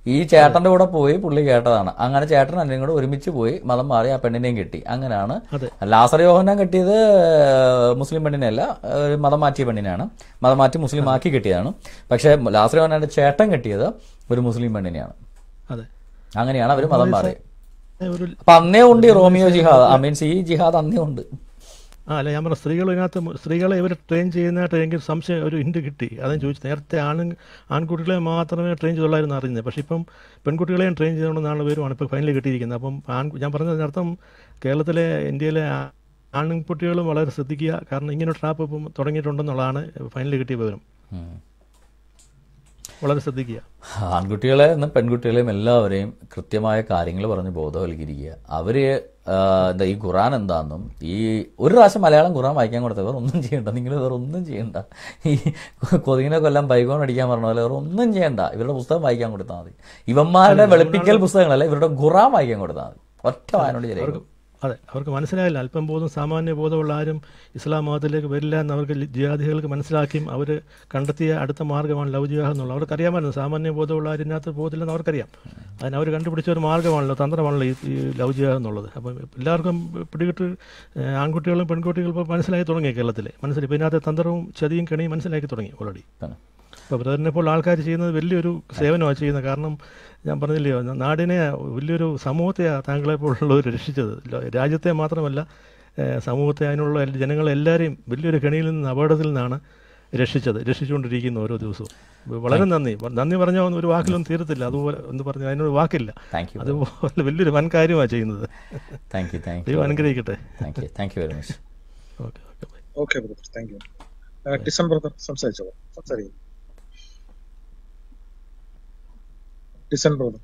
ഈ ചേട്ടന്റെ കൂടെ പോയി പുള്ളി കേട്ടതാണ് അങ്ങനെ ചേട്ടൻ അനിയും കൂടെ ഒരുമിച്ച് പോയി മതം മാറി ആ പെണ്ണിനെയും കെട്ടി അങ്ങനെയാണ് അതെ. ലാസർ യോഹന്നാൻ കെട്ടിയത് ഏഹ്, മുസ്ലിം പെണ്ണിനെയല്ല ഏഹ്, മതം മാറ്റിയ പെണ്ണിനെയാണ് മതം മാറ്റി മുസ്ലിം ആക്കി കെട്ടിയതാണ് പക്ഷേ ലാസർ യോഹന്നാന്റെ ചേട്ടൻ കെട്ടിയത് ഒരു മുസ്ലിം പെണ്ണിനെയാണ് അതെ അങ്ങനെയാണ് അവർ മതം മാറിയത് ഒരു അപ്പൊ അന്നേ ഉണ്ട് ഈ റോമിയോ ജിഹാദ് ഐ മീൻസ് ഈ ജിഹാദ് അന്നേ ഉണ്ട് ആ അല്ല ഞാൻ പറഞ്ഞ സ്ത്രീകൾ ഇതിനകത്ത് മു- സ്ത്രീകളെ ഇവർ ട്രെയിൻ ചെയ്യുന്നതായിട്ട് എനിക്ക് സംശയം ഒരു ഹിന്റ് കിട്ടി അതും ചോദിച്ചു നേരത്തെ ആണ് ആൺകുട്ടികളെ മാത്രമേ ട്രെയിൻ ചെയ്തുള്ളായിരുന്നു അറിയുന്നത് പക്ഷേ ഇപ്പം പെൺകുട്ടികളെയും ട്രെയിൻ ചെയ്തുകൊണ്ടെന്നാണ് പേരുമാണ് ഇപ്പോൾ ഫൈനൽ കിട്ടിയിരിക്കുന്നത് അപ്പം ആൺ ഞാൻ പറഞ്ഞതിനർത്ഥം കേരളത്തിലെ ഇന്ത്യയിലെ ആ- ആൺകുട്ടികളും വളരെ ശ്രദ്ധിക്കുക കാരണം ഇങ്ങനെ ട്രാപ്പ് ഇപ്പം തുടങ്ങിയിട്ടുണ്ടെന്നുള്ളതാണ് ഫൈനൽ കിട്ടിയ വിവരം ഉം. വളരെ ശ്രദ്ധിക്കുക ആൺകുട്ടികളെ എന്നും പെൺകുട്ടികളെയും എല്ലാവരെയും കൃത്യമായ കാര്യങ്ങൾ പറഞ്ഞ് ബോധവൽക്കരിക്കുക അവര് ആ, എന്താ ഈ ഖുറാൻ എന്താണെന്നും ഈ ഒരു പ്രാവശ്യം മലയാളം ഖുറാൻ വായിക്കാൻ കൊടുത്ത വേറെ ഒന്നും ചെയ്യണ്ട നിങ്ങൾ വേറെ ഒന്നും ചെയ്യണ്ട ഈ കൊതുകിനെ കൊല്ലം ബൈഗോൺ അടിക്കാൻ പറഞ്ഞ പോലെ വേറെ ഒന്നും ചെയ്യണ്ട ഇവരുടെ പുസ്തകം വായിക്കാൻ കൊടുത്താൽ മതി ഇവന്മാരുടെ വെളുപ്പിക്കൽ പുസ്തകങ്ങളല്ല ഇവരുടെ ഖുറാൻ വായിക്കാൻ കൊടുത്താൽ മതി ഒറ്റ വായനോട് ശരിയായിരിക്കും അതെ അവർക്ക് മനസ്സിലായില്ല അല്പം ബോധം സാമാന്യ ബോധമുള്ള ആരും ഇസ്ലാം മതത്തിലേക്ക് വരില്ല എന്ന് അവർക്ക് ലി- ജിഹാദികൾക്ക് മനസ്സിലാക്കിയും അവർ കണ്ടെത്തിയ അടുത്ത മാർഗ്ഗമാണ് ലവ് ജിഹാദ് എന്നുള്ളത് അവർക്ക് അറിയാമായിരുന്നു സാമാന്യ ബോധമുള്ള ആരും ഇതിനകത്ത് പോകത്തില്ലെന്ന് അവർക്കറിയാം അതിന് അവർ കണ്ടുപിടിച്ച ഒരു മാർഗ്ഗമാണല്ലോ തന്ത്രമാണല്ലോ ഈ ഈ ലവ് ജിഹാദ് എന്നുള്ളത് അപ്പം എല്ലാവർക്കും പിടികിട്ട് ഏഹ്, ആൺകുട്ടികളും പെൺകുട്ടികളും ഇപ്പോൾ മനസ്സിലാക്കി തുടങ്ങി കേരളത്തിൽ മനസ്സിലായി ഇപ്പോൾ ഇതിനകത്ത് തന്ത്രവും ചതിയും കെണിയും മനസ്സിലാക്കി തുടങ്ങി ഓൾറെഡി തന്നെ. ഇപ്പോൾ ബ്രദറിനെ പോലെ ആൾക്കാർ ചെയ്യുന്നത് വലിയൊരു സേവനമാണ് ചെയ്യുന്നത് കാരണം ഞാൻ പറഞ്ഞില്ലയോ ന- നാടിനെ വലിയൊരു സമൂഹത്തെയാണ് താങ്കളെ പോലുള്ളവർ രക്ഷിച്ചത് ല- രാജ്യത്തെ മാത്രമല്ല ഏഹ്, സമൂഹത്തെ അതിനുള്ള എല്ലാ- ജനങ്ങളെല്ലാവരെയും വലിയൊരു കെണിയിൽ നിന്ന് അപകടത്തിൽ നിന്നാണ് രക്ഷിച്ചത് രക്ഷിച്ചുകൊണ്ടിരിക്കുന്നു ഓരോ ദിവസവും വളരെ നന്ദി നന്ദി പറഞ്ഞാൽ ഒരു വാക്കിലൊന്നും തീരത്തില്ല അതുപോലെ എന്ന് പറഞ്ഞാൽ അതിനൊരു വാക്കില്ല താങ്ക് യു അതുപോലെ വലിയൊരു വൻ കാര്യമാണ് ചെയ്യുന്നത് താങ്ക് യു താങ്ക് യു ദൈവം അനുഗ്രഹിക്കട്ടെ thank you thank you very much okay okay bye okay brother thank you ടിസം ബ്രദർ സംസാരിച്ചോളൂ സംസാരിക്കും ടിസൺ ബ്രദർ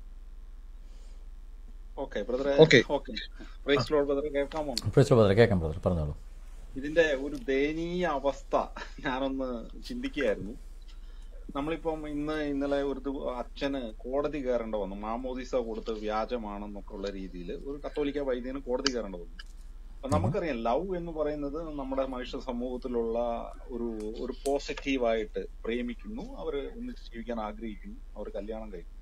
ഓക്കെ ബ്രദറെ Okay. ഓക്കെ പ്രൈസ് ലോഡ് ബ്രദറെ കേൾക്കാമോ പ്രശ്നം ബ്രദർ കേൾക്കാം ബ്രദർ പറഞ്ഞോളൂ ഇതിന്റെ ഒരു ദയനീയ അവസ്ഥ ഞാനൊന്ന് ചിന്തിക്കുകയായിരുന്നു നമ്മളിപ്പം ഇന്ന് ഇന്നലെ ഒരു ദിവ- അച്ഛന് കോടതി കയറേണ്ട വന്നു മാമോദിസ കൊടുത്ത് വ്യാജമാണെന്നൊക്കെ ഉള്ള രീതിയിൽ ഒരു കത്തോലിക്ക വൈദ്യന് കോടതി കയറേണ്ട വന്നു അപ്പൊ നമുക്കറിയാം ലവ് എന്ന് പറയുന്നത് നമ്മുടെ മനുഷ്യ സമൂഹത്തിലുള്ള ഒരു ഒരു പോസിറ്റീവായിട്ട് പ്രേമിക്കുന്നു അവർ ഒന്നിച്ച് ജീവിക്കാൻ ആഗ്രഹിക്കുന്നു അവർ കല്യാണം കഴിക്കുന്നു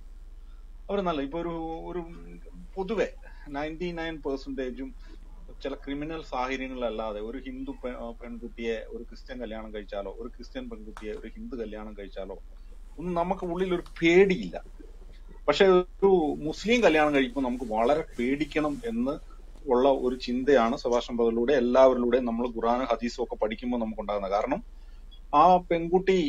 അവർ നല്ല ഇപ്പൊ ഒരു ഒരു പൊതുവെ നയൻറ്റി നയൻ പെർസെന്റേജും ചില ക്രിമിനൽ സാഹചര്യങ്ങളിലല്ലാതെ ഒരു ഹിന്ദു പെ- ആ, പെൺകുട്ടിയെ ഒരു ക്രിസ്ത്യൻ കല്യാണം കഴിച്ചാലോ ഒരു ക്രിസ്ത്യൻ പെൺകുട്ടിയെ ഒരു ഹിന്ദു കല്യാണം കഴിച്ചാലോ ഒന്നും നമുക്ക് ഉള്ളിൽ ഒരു പേടിയില്ല പക്ഷെ ഒരു മുസ്ലിം കല്യാണം കഴിക്കുമ്പോൾ നമുക്ക് വളരെ പേടിക്കണം എന്ന് ഉള്ള ഒരു ചിന്തയാണ് സഭാഷൻ ബദലിലൂടെ എല്ലാവരിലൂടെ നമ്മൾ ഖുറാനും ഹദീസും ഒക്കെ പഠിക്കുമ്പോൾ നമുക്ക് ഉണ്ടാകുന്നത് കാരണം ആ പെൺകുട്ടി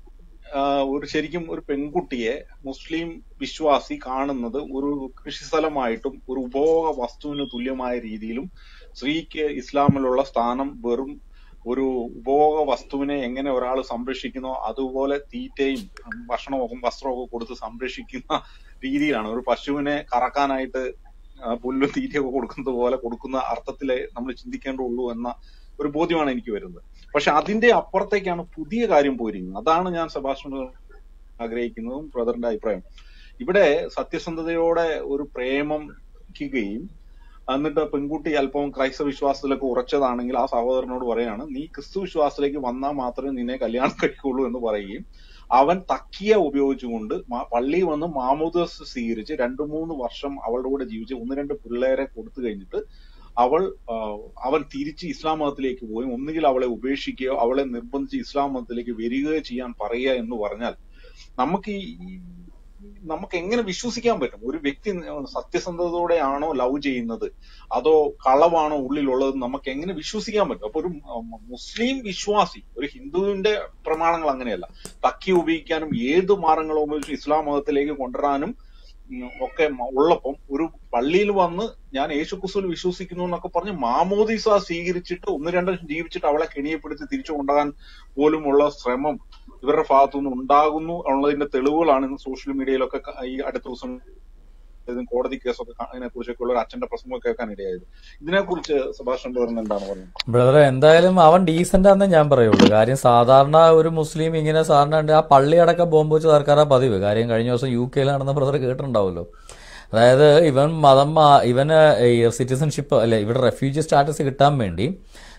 ആ, ഒരു ശരിക്കും ഒരു പെൺകുട്ടിയെ മുസ്ലിം വിശ്വാസി കാണുന്നത് ഒരു കൃഷിസ്ഥലമായിട്ടും ഒരു ഉപഭോഗ വസ്തുവിന് തുല്യമായ രീതിയിലും സ്ത്രീക്ക് ഇസ്ലാമിലുള്ള സ്ഥാനം വെറും ഒരു ഉപഭോഗ വസ്തുവിനെ എങ്ങനെ ഒരാൾ സംരക്ഷിക്കുന്നോ അതുപോലെ തീറ്റയും ഉം, ഭക്ഷണവും വസ്ത്രമൊക്കെ കൊടുത്ത് സംരക്ഷിക്കുന്ന രീതിയിലാണ് ഒരു പശുവിനെ കറക്കാനായിട്ട് ആ, പുല്ലും തീറ്റയൊക്കെ കൊടുക്കുന്നത് പോലെ കൊടുക്കുന്ന അർത്ഥത്തിലേ നമ്മൾ ചിന്തിക്കേണ്ടുള്ളൂ എന്ന ഒരു ബോധ്യമാണ് എനിക്ക് വരുന്നത് പക്ഷെ അതിന്റെ അപ്പുറത്തേക്കാണ് പുതിയ കാര്യം പോയിരിക്കുന്നത് അതാണ് ഞാൻ സെബാസ്റ്റ്യൻ ആഗ്രഹിക്കുന്നതും ബ്രദറിന്റെ അഭിപ്രായം ഇവിടെ സത്യസന്ധതയോടെ ഒരു പ്രേമിക്കുകയും എന്നിട്ട് പെൺകുട്ടി അല്പം ക്രൈസ്തവ വിശ്വാസത്തിലൊക്കെ ഉറച്ചതാണെങ്കിൽ ആ സഹോദരനോട് പറയാണ് നീ ക്രിസ്തു വിശ്വാസത്തിലേക്ക് വന്നാൽ മാത്രമേ നിന്നെ കല്യാണം കഴിക്കുള്ളൂ എന്ന് പറയുകയും അവൻ തക്കിയ ഉപയോഗിച്ചുകൊണ്ട് മാ- പള്ളിയിൽ വന്ന് മാമോദസ് സ്വീകരിച്ച് രണ്ടു മൂന്ന് വർഷം അവളുടെ കൂടെ ജീവിച്ച് ഒന്ന് രണ്ട് പിള്ളേരെ കൊടുത്തു കഴിഞ്ഞിട്ട് അവൾ ആ, അവൻ തിരിച്ച് ഇസ്ലാം മതത്തിലേക്ക് പോയി ഒന്നുകിൽ അവളെ ഉപേക്ഷിക്കുകയോ അവളെ നിർബന്ധിച്ച് ഇസ്ലാം മതത്തിലേക്ക് വരികയോ ചെയ്യാൻ പറയുക എന്ന് പറഞ്ഞാൽ നമുക്ക് ഈ ഈ- നമുക്ക് എങ്ങനെ വിശ്വസിക്കാൻ പറ്റും ഒരു വ്യക്തി സത്യസന്ധതയോടെയാണോ ലവ് ചെയ്യുന്നത് അതോ കളവാണോ ഉള്ളിലുള്ളത് നമുക്ക് എങ്ങനെ വിശ്വസിക്കാൻ പറ്റും അപ്പൊ ഒരു ഉം, മുസ്ലിം വിശ്വാസി ഒരു ഹിന്ദുവിന്റെ പ്രമാണങ്ങൾ അങ്ങനെയല്ല തക്കി ഉപയോഗിക്കാനും ഏത് മാർഗങ്ങളും ഉപയോഗിച്ച് ഇസ്ലാം മതത്തിലേക്ക് കൊണ്ടുവരാനും ഉം, ഒക്കെ മ- ഉള്ളപ്പം ഒരു പള്ളിയിൽ വന്ന് ഞാൻ യേശുക്രിസ്തുവിൽ വിശ്വസിക്കുന്നു എന്നൊക്കെ പറഞ്ഞ് മാമോദിസ സ്വീകരിച്ചിട്ട് ഒന്ന് രണ്ട് ജീവിച്ചിട്ട് അവളെ കെണിയപ്പെടുത്തി തിരിച്ചു കൊണ്ടുപോകാൻ പോലുമുള്ള ശ്രമം ഇവരുടെ ഭാഗത്തുനിന്ന് ഉണ്ടാകുന്നു ഉള്ളതിന്റെ തെളിവുകളാണ് ഇന്ന് സോഷ്യൽ മീഡിയയിലൊക്കെ ക- ഈ അടുത്ത ദിവസം ഇതിന് കോടതി കേസൊക്കെ അതിനെ കുറിച്ചൊക്കെ ഉള്ള ഒരു അച്ഛന്റെ പ്രസംഗം കേൾക്കാൻ ഇടയായത് ഇതിനെക്കുറിച്ച് സുഭാഷ് ബ്രദറിന് എന്താണ് പറയുന്നത് ബ്രദറെ എന്തായാലും അവൻ ഡീസന്റ് ആണെന്ന് ഞാൻ പറയുള്ളൂ കാര്യം സാധാരണ ഒരു മുസ്ലിം ഇങ്ങനെ സാധാരണ ഉണ്ട്, ആ പള്ളിയടക്കം ബോംബ് വെച്ച് തർക്കാറാ പതിവ് കാര്യം കഴിഞ്ഞ ദിവസം യു കെയിൽ നടന്ന ബ്രദർ കേട്ടിട്ടുണ്ടാവുമല്ലോ അതായത് ഇവൻ മതം മാ- ഇവന് സിറ്റിസൺഷിപ്പ് അല്ലെ ഇവിടെ റെഫ്യൂജി സ്റ്റാറ്റസ് കിട്ടാൻ വേണ്ടി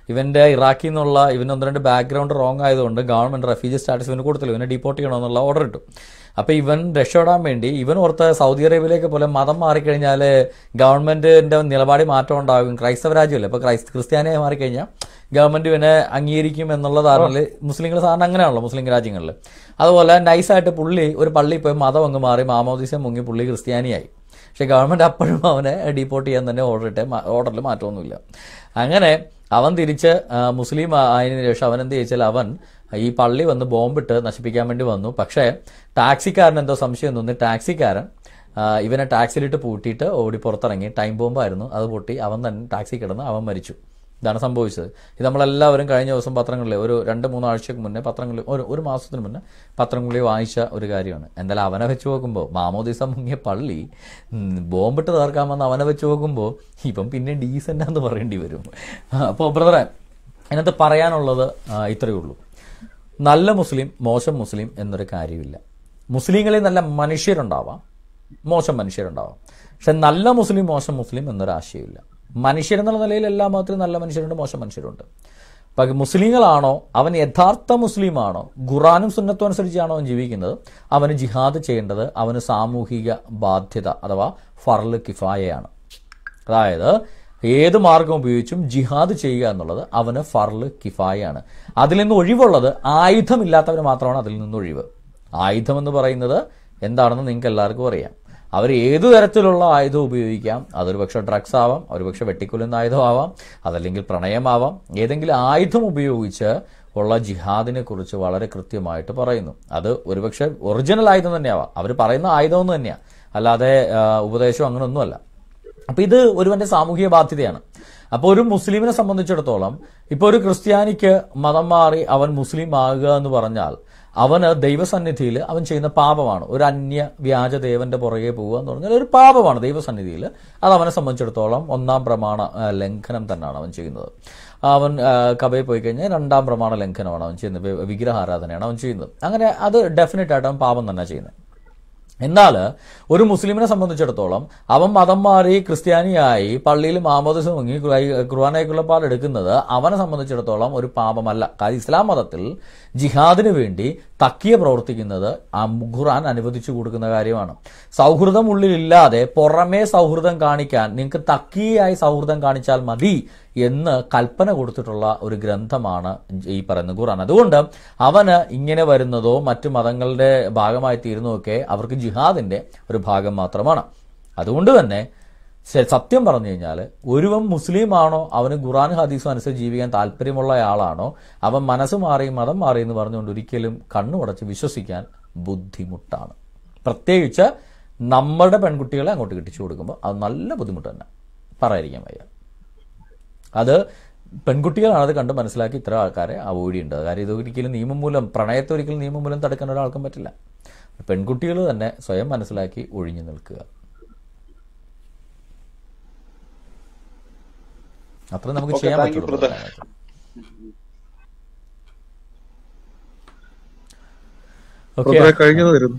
ഇവന്റെ ഇറാഖിൽ നിന്നുള്ള ഇവന് ഒന്ന് രണ്ട് ബാക്ക്ഗ്രൗണ്ട് റോങ് ആയതുകൊണ്ട് ഗവൺമെന്റ് റെഫ്യൂജി സ്റ്റാറ്റസ് ഇവന് കൊടുത്തില്ല ഇവനെ ഡിപ്പോർട്ട് ചെയ്യണമെന്നുള്ള ഓർഡർ ഇട്ടു അപ്പൊ ഇവൻ രക്ഷപ്പെടാൻ വേണ്ടി ഇവൻ ഓർത്ത് സൗദി അറേബ്യയിലേക്ക് പോലെ മതം മാറിക്കഴിഞ്ഞാൽ ഗവൺമെന്റിന്റെ നിലപാടിൽ മാറ്റം ഉണ്ടാകും ക്രൈസ്തവ രാജ്യമല്ലേ ഇപ്പൊ ക്രൈസ്ത ക്രിസ്ത്യാനിയായി മാറിക്കഴിഞ്ഞാൽ ഗവൺമെന്റ് ഇവനെ അംഗീകരിക്കും എന്നുള്ള ധാരണയിൽ മുസ്ലിങ്ങൾ സാധാരണ അങ്ങനെയാണല്ലോ മുസ്ലിം രാജ്യങ്ങളിൽ അതുപോലെ നൈസായിട്ട് പുള്ളി ഒരു പള്ളിയിൽ പോയി മതം അങ്ങ് മാറി മാമോദിസം മുങ്ങി പുള്ളി ക്രിസ്ത്യാനിയായി പക്ഷെ ഗവൺമെന്റ് അപ്പോഴും അവനെ ഡീപ്പോർട്ട് ചെയ്യാൻ തന്നെ ഓർഡർ ഇട്ടേ ഓർഡറിൽ മാറ്റമൊന്നുമില്ല അങ്ങനെ അവൻ തിരിച്ച് ആ, മുസ്ലിം ആയതിനു ശേഷം അവൻ എന്ത് ചോദിച്ചാൽ അവൻ ഈ പള്ളി വന്ന് ബോംബിട്ട് നശിപ്പിക്കാൻ വേണ്ടി വന്നു പക്ഷേ ടാക്സിക്കാരൻ എന്തോ സംശയം തോന്നി ടാക്സിക്കാരൻ ആ, ഇവനെ ടാക്സിയിലിട്ട് പൂട്ടിയിട്ട് ഓടി പുറത്തിറങ്ങി ടൈം ബോംബായിരുന്നു അത് പൊട്ടി അവൻ തന്നെ ടാക്സി കിടന്ന് അവൻ മരിച്ചു ഇതാണ് സംഭവിച്ചത് ഇത് നമ്മളെല്ലാവരും കഴിഞ്ഞ ദിവസം പത്രങ്ങളിൽ ഒരു രണ്ട് മൂന്ന് ആഴ്ചക്ക് മുന്നേ പത്രങ്ങളിൽ ഒരു ഒരു മാസത്തിന് മുന്നേ പത്രങ്ങളിൽ വായിച്ച ഒരു കാര്യമാണ് എന്തായാലും അവനെ വെച്ച് നോക്കുമ്പോൾ മാമോദിസ മുങ്ങിയ പള്ളി ഉം, ബോംബിട്ട് തീർക്കാമെന്ന് അവനെ വെച്ച് നോക്കുമ്പോൾ ഇപ്പം പിന്നെ ഡീസൻ്റാന്ന് പറയേണ്ടി വരും അപ്പോൾ ബ്രദറെ അതിനകത്ത് പറയാനുള്ളത് ആ, ഇത്രയേ ഉള്ളൂ നല്ല മുസ്ലിം മോശം മുസ്ലിം എന്നൊരു കാര്യമില്ല മുസ്ലിങ്ങളിൽ നല്ല മനുഷ്യരുണ്ടാവാം മോശം മനുഷ്യരുണ്ടാവാം പക്ഷെ നല്ല മുസ്ലിം മോശം മുസ്ലിം എന്നൊരു ആശയമില്ല മനുഷ്യരെന്നുള്ള നിലയിൽ എല്ലാ മതത്തിലും നല്ല മനുഷ്യരുണ്ട് മോശം മനുഷ്യരുണ്ട് പക്ഷെ മുസ്ലിങ്ങളാണോ അവൻ യഥാർത്ഥ മുസ്ലിമാണോ ഖുറാനും സുന്നത്തും അനുസരിച്ചാണോ അവൻ ജീവിക്കുന്നത് അവന് ജിഹാദ് ചെയ്യേണ്ടത് അവന് സാമൂഹിക ബാധ്യത അഥവാ ഫർല് കിഫായയാണ് അതായത് ഏത് മാർഗം ഉപയോഗിച്ചും ജിഹാദ് ചെയ്യുക എന്നുള്ളത് അവന് ഫർല് കിഫായാണ് അതിൽ നിന്ന് ഒഴിവുള്ളത് ആയുധമില്ലാത്തവന് മാത്രമാണ് അതിൽ നിന്ന് ഒഴിവ് ആയുധം എന്ന് പറയുന്നത് എന്താണെന്ന് നിങ്ങൾക്ക് എല്ലാവർക്കും അറിയാം അവർ ഏതു തരത്തിലുള്ള ആയുധം ഉപയോഗിക്കാം അതൊരു പക്ഷേ ഡ്രഗ്സ് ആവാം ഒരു പക്ഷേ വെട്ടിക്കൊല്ലുന്ന ആയുധമാവാം അതല്ലെങ്കിൽ പ്രണയമാവാം ഏതെങ്കിലും ആയുധം ഉപയോഗിച്ച് ഉള്ള ജിഹാദിനെ കുറിച്ച് വളരെ കൃത്യമായിട്ട് പറയുന്നു അത് ഒരുപക്ഷെ ഒറിജിനൽ ആയുധം തന്നെയാവാം അവർ പറയുന്ന ആയുധം ഒന്ന് തന്നെയാണ് അല്ലാതെ ആ, ഉപദേശം അങ്ങനെയൊന്നുമല്ല അപ്പൊ ഇത് ഒരുവന്റെ സാമൂഹിക ബാധ്യതയാണ് അപ്പോൾ ഒരു മുസ്ലിമിനെ സംബന്ധിച്ചിടത്തോളം ഇപ്പൊ ഒരു ക്രിസ്ത്യാനിക്ക് മതം മാറി അവൻ മുസ്ലിം ആകുക എന്ന് പറഞ്ഞാൽ അവന് ദൈവസന്നിധിയിൽ അവൻ ചെയ്യുന്ന പാപമാണ് ഒരു അന്യ വ്യാജ ദേവന്റെ പുറകെ പോവുക എന്ന് പറഞ്ഞാൽ ഒരു പാപമാണ് ദൈവസന്നിധിയിൽ അത് അവനെ സംബന്ധിച്ചിടത്തോളം ഒന്നാം പ്രമാണ ആ, ലംഘനം തന്നെയാണ് അവൻ ചെയ്യുന്നത് അവൻ ആ, കബയിൽ പോയി കഴിഞ്ഞാൽ രണ്ടാം പ്രമാണ ലംഘനമാണ് അവൻ ചെയ്യുന്നത് വി- വിഗ്രഹാരാധനയാണ് അവൻ ചെയ്യുന്നത് അങ്ങനെ അത് ഡെഫിനറ്റ് ആയിട്ട് അവൻ പാപം തന്നെ ചെയ്യുന്നത് എന്നാൽ ഒരു മുസ്ലിമിനെ സംബന്ധിച്ചിടത്തോളം അവൻ മതം മാറി ക്രിസ്ത്യാനിയായി പള്ളിയിൽ മാമോദിസം മുങ്ങി ഖുർആാനേക്കുള്ള പാൽ എടുക്കുന്നത് അവനെ സംബന്ധിച്ചിടത്തോളം ഒരു പാപമല്ല കാര്യം ഇസ്ലാം മതത്തിൽ ജിഹാദിന് വേണ്ടി തക്കിയ പ്രവർത്തിക്കുന്നത് ആ ഖുർആൻ അനുവദിച്ചു കൊടുക്കുന്ന കാര്യമാണ് സൗഹൃദം ഉള്ളിലില്ലാതെ പുറമേ സൗഹൃദം കാണിക്കാൻ നിങ്ങൾക്ക് തക്കിയായി സൗഹൃദം കാണിച്ചാൽ മതി എന്ന് കൽപ്പന കൊടുത്തിട്ടുള്ള ഒരു ഗ്രന്ഥമാണ് ഈ പറയുന്ന ഖുർആൻ അതുകൊണ്ട് അവന് ഇങ്ങനെ വരുന്നതോ മറ്റു മതങ്ങളുടെ ഭാഗമായി തീരുന്നതൊക്കെ അവർക്ക് ജിഹാദിന്റെ ഒരു ഭാഗം മാത്രമാണ് അതുകൊണ്ട് തന്നെ സ- സത്യം പറഞ്ഞു കഴിഞ്ഞാൽ ഒരുവൻ മുസ്ലിം ആണോ അവന് ഖുറാൻ ഹദീസും അനുസരിച്ച് ജീവിക്കാൻ താല്പര്യമുള്ള ആളാണോ അവൻ മനസ്സ് മാറി മതം മാറി എന്ന് പറഞ്ഞുകൊണ്ട് ഒരിക്കലും കണ്ണുമടച്ച് വിശ്വസിക്കാൻ ബുദ്ധിമുട്ടാണ് പ്രത്യേകിച്ച് നമ്മുടെ പെൺകുട്ടികളെ അങ്ങോട്ട് കെട്ടിച്ചു കൊടുക്കുമ്പോൾ അത് നല്ല ബുദ്ധിമുട്ട് തന്നെ പറയാതിരിക്കാൻ വയ്യ അത് പെൺകുട്ടികളാണ് അത് കണ്ട് മനസ്സിലാക്കി ഇത്ര ആൾക്കാരെ അവോയ്ഡ് ചെയ്യേണ്ടത് കാര്യം ഇത് ഒരിക്കലും നിയമം മൂലം പ്രണയത്തെ ഒരിക്കലും നിയമം മൂലം തടുക്കാൻ ഒരാൾക്കും പറ്റില്ല പെൺകുട്ടികൾ തന്നെ സ്വയം മനസ്സിലാക്കി ഒഴിഞ്ഞു നിൽക്കുക അത്ര നമുക്ക് Okay, ചെയ്യാൻ thank you, പറ്റുള്ളൂ brother. ഓക്കെ ബ്രദറെ കഴിഞ്ഞത് വരുന്നു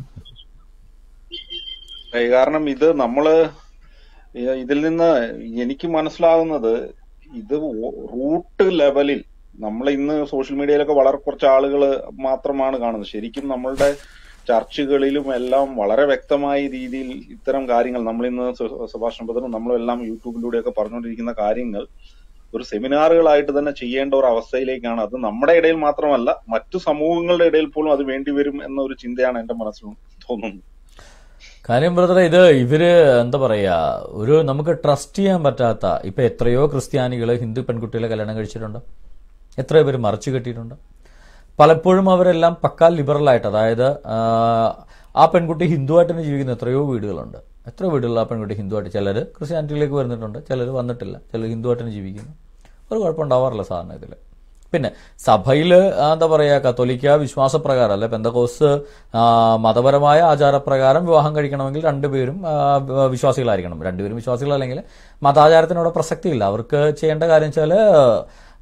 ഏയ് കാരണം ഇത് നമ്മള് ഈ- ഇതിൽ നിന്ന് എനിക്ക് മനസ്സിലാകുന്നത് ഇത് റൂട്ട് ലെവലിൽ നമ്മൾ ഇന്ന് സോഷ്യൽ മീഡിയയിലൊക്കെ വളരെ കുറച്ച് ആളുകൾ മാത്രമാണ് കാണുന്നത് ശരിക്കും നമ്മളുടെ ചർച്ചകളിലും എല്ലാം വളരെ വ്യക്തമായ രീതിയിൽ ഇത്തരം കാര്യങ്ങൾ നമ്മൾ ഇന്ന് സുഭാഷ് ബദറും നമ്മളെല്ലാം യൂട്യൂബിലൂടെയൊക്കെ പറഞ്ഞുകൊണ്ടിരിക്കുന്ന കാര്യങ്ങൾ ഒരു സെമിനാറുകളായിട്ട് തന്നെ ചെയ്യേണ്ട ഒരു അവസ്ഥയിലേക്കാണ് അത് നമ്മുടെ ഇടയിൽ മാത്രമല്ല മറ്റു സമൂഹങ്ങളുടെ ഇടയിൽ പോലും അത് വേണ്ടിവരും എന്ന ഒരു ചിന്തയാണ് എന്റെ മനസ്സിൽ തോന്നുന്നത് കാര്യം ബ്രദറെ ഇത് ഇവര് എന്താ പറയാ ഒരു നമുക്ക് ട്രസ്റ്റ് ചെയ്യാൻ പറ്റാത്ത ഇപ്പൊ എത്രയോ ക്രിസ്ത്യാനികൾ ഹിന്ദു പെൺകുട്ടികളെ കല്യാണം കഴിച്ചിട്ടുണ്ട് എത്രയോ പേര് മറച്ചു കെട്ടിയിട്ടുണ്ട് പലപ്പോഴും അവരെല്ലാം പക്കാ ലിബറൽ ആയിട്ട് അതായത് ആ, ആ പെൺകുട്ടി ഹിന്ദുവായിട്ട് തന്നെ ജീവിക്കുന്ന എത്രയോ വീടുകളുണ്ട് എത്ര വീടുകളിൽ ആ പെൺകുട്ടി ഹിന്ദുവായിട്ട് ചിലർ ക്രിസ്ത്യാനിറ്റിയിലേക്ക് വരുന്നിട്ടുണ്ട് ചിലർ വന്നിട്ടില്ല ചിലർ ഹിന്ദുവായിട്ട് തന്നെ ജീവിക്കുന്നു ഒരു കുഴപ്പമുണ്ടാവാറില്ല സാധാരണ ഇതിൽ പിന്നെ സഭയിൽ എന്താ പറയുക കത്തോലിക്ക വിശ്വാസപ്രകാരം അല്ലെ പെന്തകോസ് ആ, മതപരമായ ആചാരപ്രകാരം വിവാഹം കഴിക്കണമെങ്കിൽ രണ്ടുപേരും ആ, വ- വിശ്വാസികളായിരിക്കണം രണ്ടുപേരും വിശ്വാസികളല്ലെങ്കിൽ മതാചാരത്തിനോട് പ്രസക്തിയില്ല അവർക്ക് ചെയ്യേണ്ട കാര്യം വെച്ചാൽ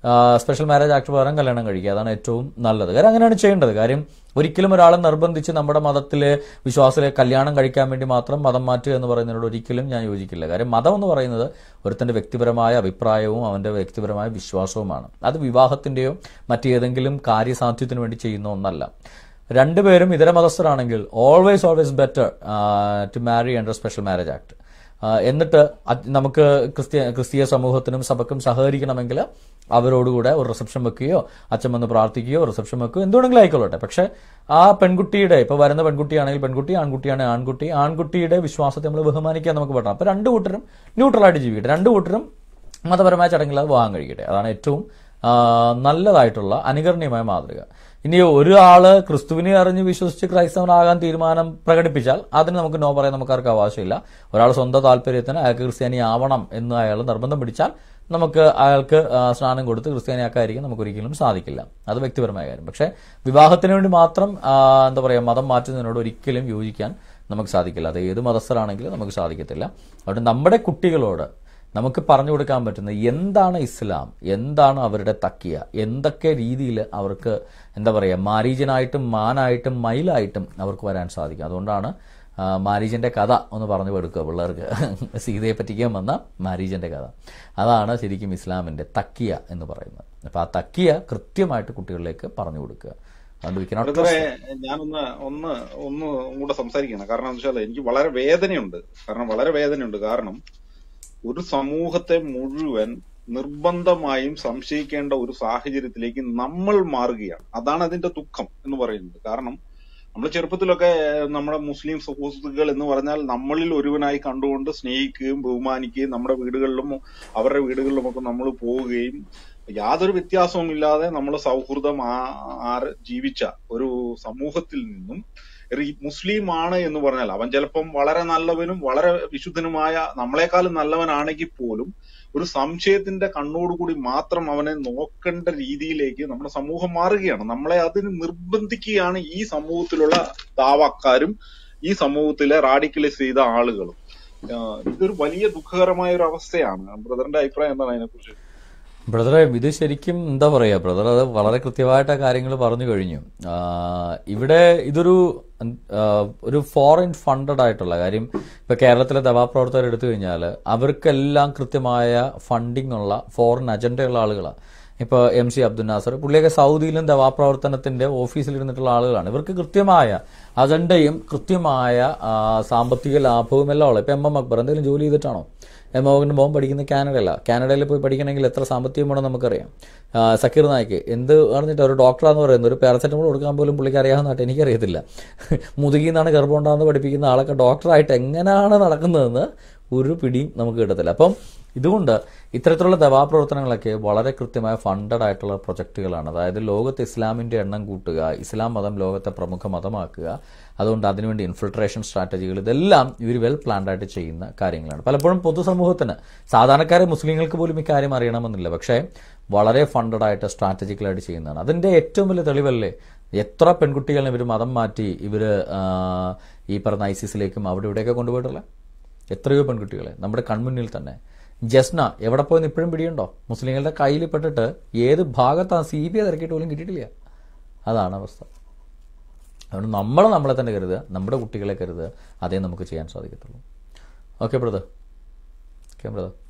സ്പെഷ്യൽ മാരേജ് ആക്ട് പ്രകാരം കല്യാണം കഴിക്കുക അതാണ് ഏറ്റവും നല്ലത് കാര്യം അങ്ങനെയാണ് ചെയ്യേണ്ടത് കാര്യം ഒരിക്കലും ഒരാളെ നിർബന്ധിച്ച് നമ്മുടെ മതത്തിലെ വിശ്വാസത്തിലെ കല്യാണം കഴിക്കാൻ വേണ്ടി മാത്രം മതം മാറ്റുക എന്ന് പറയുന്നതിനോട് ഒരിക്കലും ഞാൻ യോജിക്കില്ല കാര്യം മതം എന്ന് പറയുന്നത് ഒരുത്തൻ്റെ വ്യക്തിപരമായ അഭിപ്രായവും അവൻ്റെ വ്യക്തിപരമായ വിശ്വാസവുമാണ് അത് വിവാഹത്തിൻ്റെയോ മറ്റേതെങ്കിലും കാര്യസാധ്യത്തിന് വേണ്ടി ചെയ്യുന്ന ഒന്നല്ല രണ്ടുപേരും ഇതര മതസ്ഥരാണെങ്കിൽ always always better to marry under special marriage act എന്നിട്ട് അത് നമുക്ക് ക്രിസ്ത്യ ക്രിസ്തീയ സമൂഹത്തിനും സഭക്കും സഹകരിക്കണമെങ്കിൽ അവരോടുകൂടെ ഒരു റിസപ്ഷൻ വെക്കുകയോ അച്ഛൻ വന്ന് പ്രാർത്ഥിക്കുകയോ റിസപ്ഷൻ വെക്കുകയോ എന്തുകൊണ്ടെങ്കിലും ആയിക്കൊള്ളട്ടെ പക്ഷെ ആ പെൺകുട്ടിയുടെ ഇപ്പോൾ വരുന്ന പെൺകുട്ടിയാണെങ്കിൽ പെൺകുട്ടി ആൺകുട്ടിയാണെങ്കിൽ ആൺകുട്ടി ആൺകുട്ടിയുടെ വിശ്വാസത്തെ നമ്മൾ ബഹുമാനിക്കാൻ നമുക്ക് പറ്റണം അപ്പോൾ രണ്ട് കൂട്ടരും ന്യൂട്രലായിട്ട് ജീവിക്കട്ടെ രണ്ട് കൂട്ടരും മതപരമായ ചടങ്ങിൽ അത് വിവാഹം കഴിക്കട്ടെ അതാണ് ഏറ്റവും ആ, നല്ലതായിട്ടുള്ള അനുകരണീയമായ മാതൃക ഇനി ഒരാള് ക്രിസ്തുവിനെ അറിഞ്ഞ് വിശ്വസിച്ച് ക്രൈസ്തവനാകാൻ തീരുമാനം പ്രകടിപ്പിച്ചാൽ അതിന് നമുക്ക് നോ പറയാൻ നമുക്ക് ആർക്കും അവകാശമില്ല ഒരാൾ സ്വന്തം താല്പര്യത്തിന് അയാൾക്ക് ക്രിസ്ത്യാനി ആവണം എന്ന് അയാൾ നിർബന്ധം പിടിച്ചാൽ നമുക്ക് അയാൾക്ക് ആ, സ്നാനം കൊടുത്ത് ക്രിസ്ത്യാനിയാക്കാതിരിക്കാൻ നമുക്ക് ഒരിക്കലും സാധിക്കില്ല അത് വ്യക്തിപരമായ കാര്യം പക്ഷേ വിവാഹത്തിന് വേണ്ടി മാത്രം ആ, എന്താ പറയുക മതം മാറ്റുന്നതിനോട് ഒരിക്കലും യോജിക്കാൻ നമുക്ക് സാധിക്കില്ല അത് ഏത് മതസ്ഥരാണെങ്കിലും നമുക്ക് സാധിക്കത്തില്ല അതുകൊണ്ട് നമ്മുടെ കുട്ടികളോട് നമുക്ക് പറഞ്ഞു കൊടുക്കാൻ പറ്റുന്ന എന്താണ് ഇസ്ലാം എന്താണ് അവരുടെ തക്കിയ എന്തൊക്കെ രീതിയിൽ അവർക്ക് എന്താ പറയുക മാരീജനായിട്ടും മാനായിട്ടും മയിലായിട്ടും അവർക്ക് വരാൻ സാധിക്കും അതുകൊണ്ടാണ് ആ, മാരീജന്റെ കഥ ഒന്ന് പറഞ്ഞു കൊടുക്കുക പിള്ളേർക്ക് സീതയെ പറ്റിക്കാൻ വന്ന മാരീജന്റെ കഥ അതാണ് ശരിക്കും ഇസ്ലാമിന്റെ തക്കിയ എന്ന് പറയുന്നത് അപ്പോൾ ആ തക്കിയ കൃത്യമായിട്ട് കുട്ടികളിലേക്ക് പറഞ്ഞു കൊടുക്കുക അതുകൊണ്ട് we cannot ബ്രദറെ ഞാനൊന്ന് ഒന്ന് ഒന്ന് കൂടെ സംസാരിക്കണം കാരണം എന്താ വെച്ചാൽ എനിക്ക് വളരെ വേദനയുണ്ട് കാരണം വളരെ വേദനയുണ്ട് കാരണം ഒരു സമൂഹത്തെ മുഴുവൻ നിർബന്ധമായും സംശയിക്കേണ്ട ഒരു സാഹചര്യത്തിലേക്ക് നമ്മൾ മാറുകയാണ് അതാണ് അതിന്റെ ദുഃഖം എന്ന് പറയുന്നത് കാരണം നമ്മൾ ചെറുപ്പത്തിലൊക്കെ നമ്മുടെ മുസ്ലിം സുഹൃത്തുക്കൾ എന്ന് പറഞ്ഞാൽ നമ്മളിൽ ഒരുവനായി കണ്ടുകൊണ്ട് സ്നേഹിക്കുകയും ബഹുമാനിക്കുകയും നമ്മുടെ വീടുകളിലും അവരുടെ വീടുകളിലുമൊക്കെ നമ്മൾ പോവുകയും യാതൊരു വ്യത്യാസവും ഇല്ലാതെ നമ്മൾ സൗഹൃദം ആ- ആര് ജീവിച്ച ഒരു സമൂഹത്തിൽ നിന്നും ഒരു ഈ മുസ്ലിം ആണ് എന്ന് പറഞ്ഞാൽ അവൻ ചിലപ്പം വളരെ നല്ലവനും വളരെ വിശുദ്ധനുമായ നമ്മളെക്കാളും നല്ലവനാണെങ്കിൽ പോലും ഒരു സംശയത്തിന്റെ കണ്ണോടുകൂടി മാത്രം അവനെ നോക്കേണ്ട രീതിയിലേക്ക് നമ്മുടെ സമൂഹം മാറുകയാണ് നമ്മളെ അതിന് നിർബന്ധിക്കുകയാണ് ഈ സമൂഹത്തിലുള്ള ദാവാക്കാരും ഈ സമൂഹത്തിലെ റാഡിക്കലൈസ് ചെയ്ത ആളുകളും ആഹ് ഇതൊരു വലിയ ദുഃഖകരമായ ഒരു അവസ്ഥയാണ് ബ്രദറിന്റെ അഭിപ്രായം എന്താണ് അതിനെക്കുറിച്ച് ബ്രദറെ ഇത് ശരിക്കും എന്താ പറയുക ബ്രദർ അത് വളരെ കൃത്യമായിട്ട് ആ കാര്യങ്ങൾ പറഞ്ഞു കഴിഞ്ഞു ആ, ഇവിടെ ഇതൊരു ആ, ഒരു ഫോറിൻ ഫണ്ടഡ് ആയിട്ടുള്ള കാര്യം ഇപ്പൊ കേരളത്തിലെ ദവാപ്രവർത്തകർ എടുത്തു കഴിഞ്ഞാൽ അവർക്കെല്ലാം കൃത്യമായ ഫണ്ടിങ് ഉള്ള ഫോറിൻ അജണ്ടയുള്ള ആളുകളാണ് ഇപ്പോൾ എം സി അബ്ദുൽ നാസർ പുള്ളിയൊക്കെ സൗദിയിലും ദവാപ്രവർത്തനത്തിന്റെ ഓഫീസിൽ ഇരുന്നിട്ടുള്ള ആളുകളാണ് ഇവർക്ക് കൃത്യമായ അജണ്ടയും കൃത്യമായ ആ, സാമ്പത്തിക ലാഭവും എല്ലാം ഉള്ളത് ഇപ്പൊ എം എം അക്ബർ എന്തെങ്കിലും ജോലി ചെയ്തിട്ടാണോ എം മോഹൻ മോഹൻ പഠിക്കുന്നത് കാനഡയല്ല കാനഡയിൽ പോയി പഠിക്കണമെങ്കിൽ എത്ര സാമ്പത്തികം വേണം നമുക്കറിയാം ആ, സക്കീർ നായിക്ക് എന്ത് പറഞ്ഞിട്ട് ഒരു ഡോക്ടറാന്ന് പറയുന്നത് ഒരു പാരസെറ്റമോൾ കൊടുക്കാൻ പോലും പുള്ളിക്ക് അറിയാവുന്നതായിട്ട് എനിക്കറിയത്തില്ല മുതുകിൽ നിന്നാണ് ഗർഭമുണ്ടാകുന്ന പഠിപ്പിക്കുന്ന ആളൊക്കെ ഡോക്ടറായിട്ട് എങ്ങനെയാണ് നടക്കുന്നതെന്ന് ഒരു പിടിയും നമുക്ക് കിട്ടത്തില്ല അപ്പം ഇതുകൊണ്ട് ഇത്തരത്തിലുള്ള ദവാപ്രവർത്തനങ്ങളൊക്കെ വളരെ കൃത്യമായ ഫണ്ടഡ് ആയിട്ടുള്ള പ്രൊജക്റ്റുകളാണ് അതായത് ലോകത്ത് ഇസ്ലാമിന്റെ എണ്ണം കൂട്ടുക ഇസ്ലാം മതം ലോകത്തെ പ്രമുഖ മതമാക്കുക അതുകൊണ്ട് അതിനുവേണ്ടി ഇൻഫിൽട്രേഷൻ സ്ട്രാറ്റജികൾ ഇതെല്ലാം ഇവർ വെൽ പ്ലാൻഡ് ആയിട്ട് ചെയ്യുന്ന കാര്യങ്ങളാണ് പലപ്പോഴും പൊതുസമൂഹത്തിന് സാധാരണക്കാരെ മുസ്ലിങ്ങൾക്ക് പോലും ഈ കാര്യം അറിയണമെന്നില്ല പക്ഷേ വളരെ ഫണ്ടഡ് ആയിട്ട് സ്ട്രാറ്റജിക്കലായിട്ട് ചെയ്യുന്നതാണ് അതിന്റെ ഏറ്റവും വലിയ തെളിവല്ലേ എത്ര പെൺകുട്ടികളെ ഇവർ മതം മാറ്റി ഇവർ ഈ പറഞ്ഞ ഐസിസിലേക്കും അവിടെ ഇവിടെയൊക്കെ കൊണ്ടുപോയിട്ടുള്ള എത്രയോ പെൺകുട്ടികളെ നമ്മുടെ കൺമുന്നിൽ തന്നെ ജസ്ന എവിടെ പോയെന്ന് ഇപ്പോഴും പിടിയുണ്ടോ മുസ്ലിങ്ങളുടെ കയ്യിൽ പെട്ടിട്ട് ഏത് ഭാഗത്താണ് സി ബി ഐ തിരക്കിയിട്ട് പോലും കിട്ടിയിട്ടില്ല അതാണ് അവസ്ഥ അതുകൊണ്ട് നമ്മൾ നമ്മളെ തന്നെ കരുതുക നമ്മുടെ കുട്ടികളെ കരുതുക അതേ നമുക്ക് ചെയ്യാൻ സാധിക്കത്തുള്ളൂ ഓക്കെ ബ്രദർ ഓക്കെ ബ്രദർ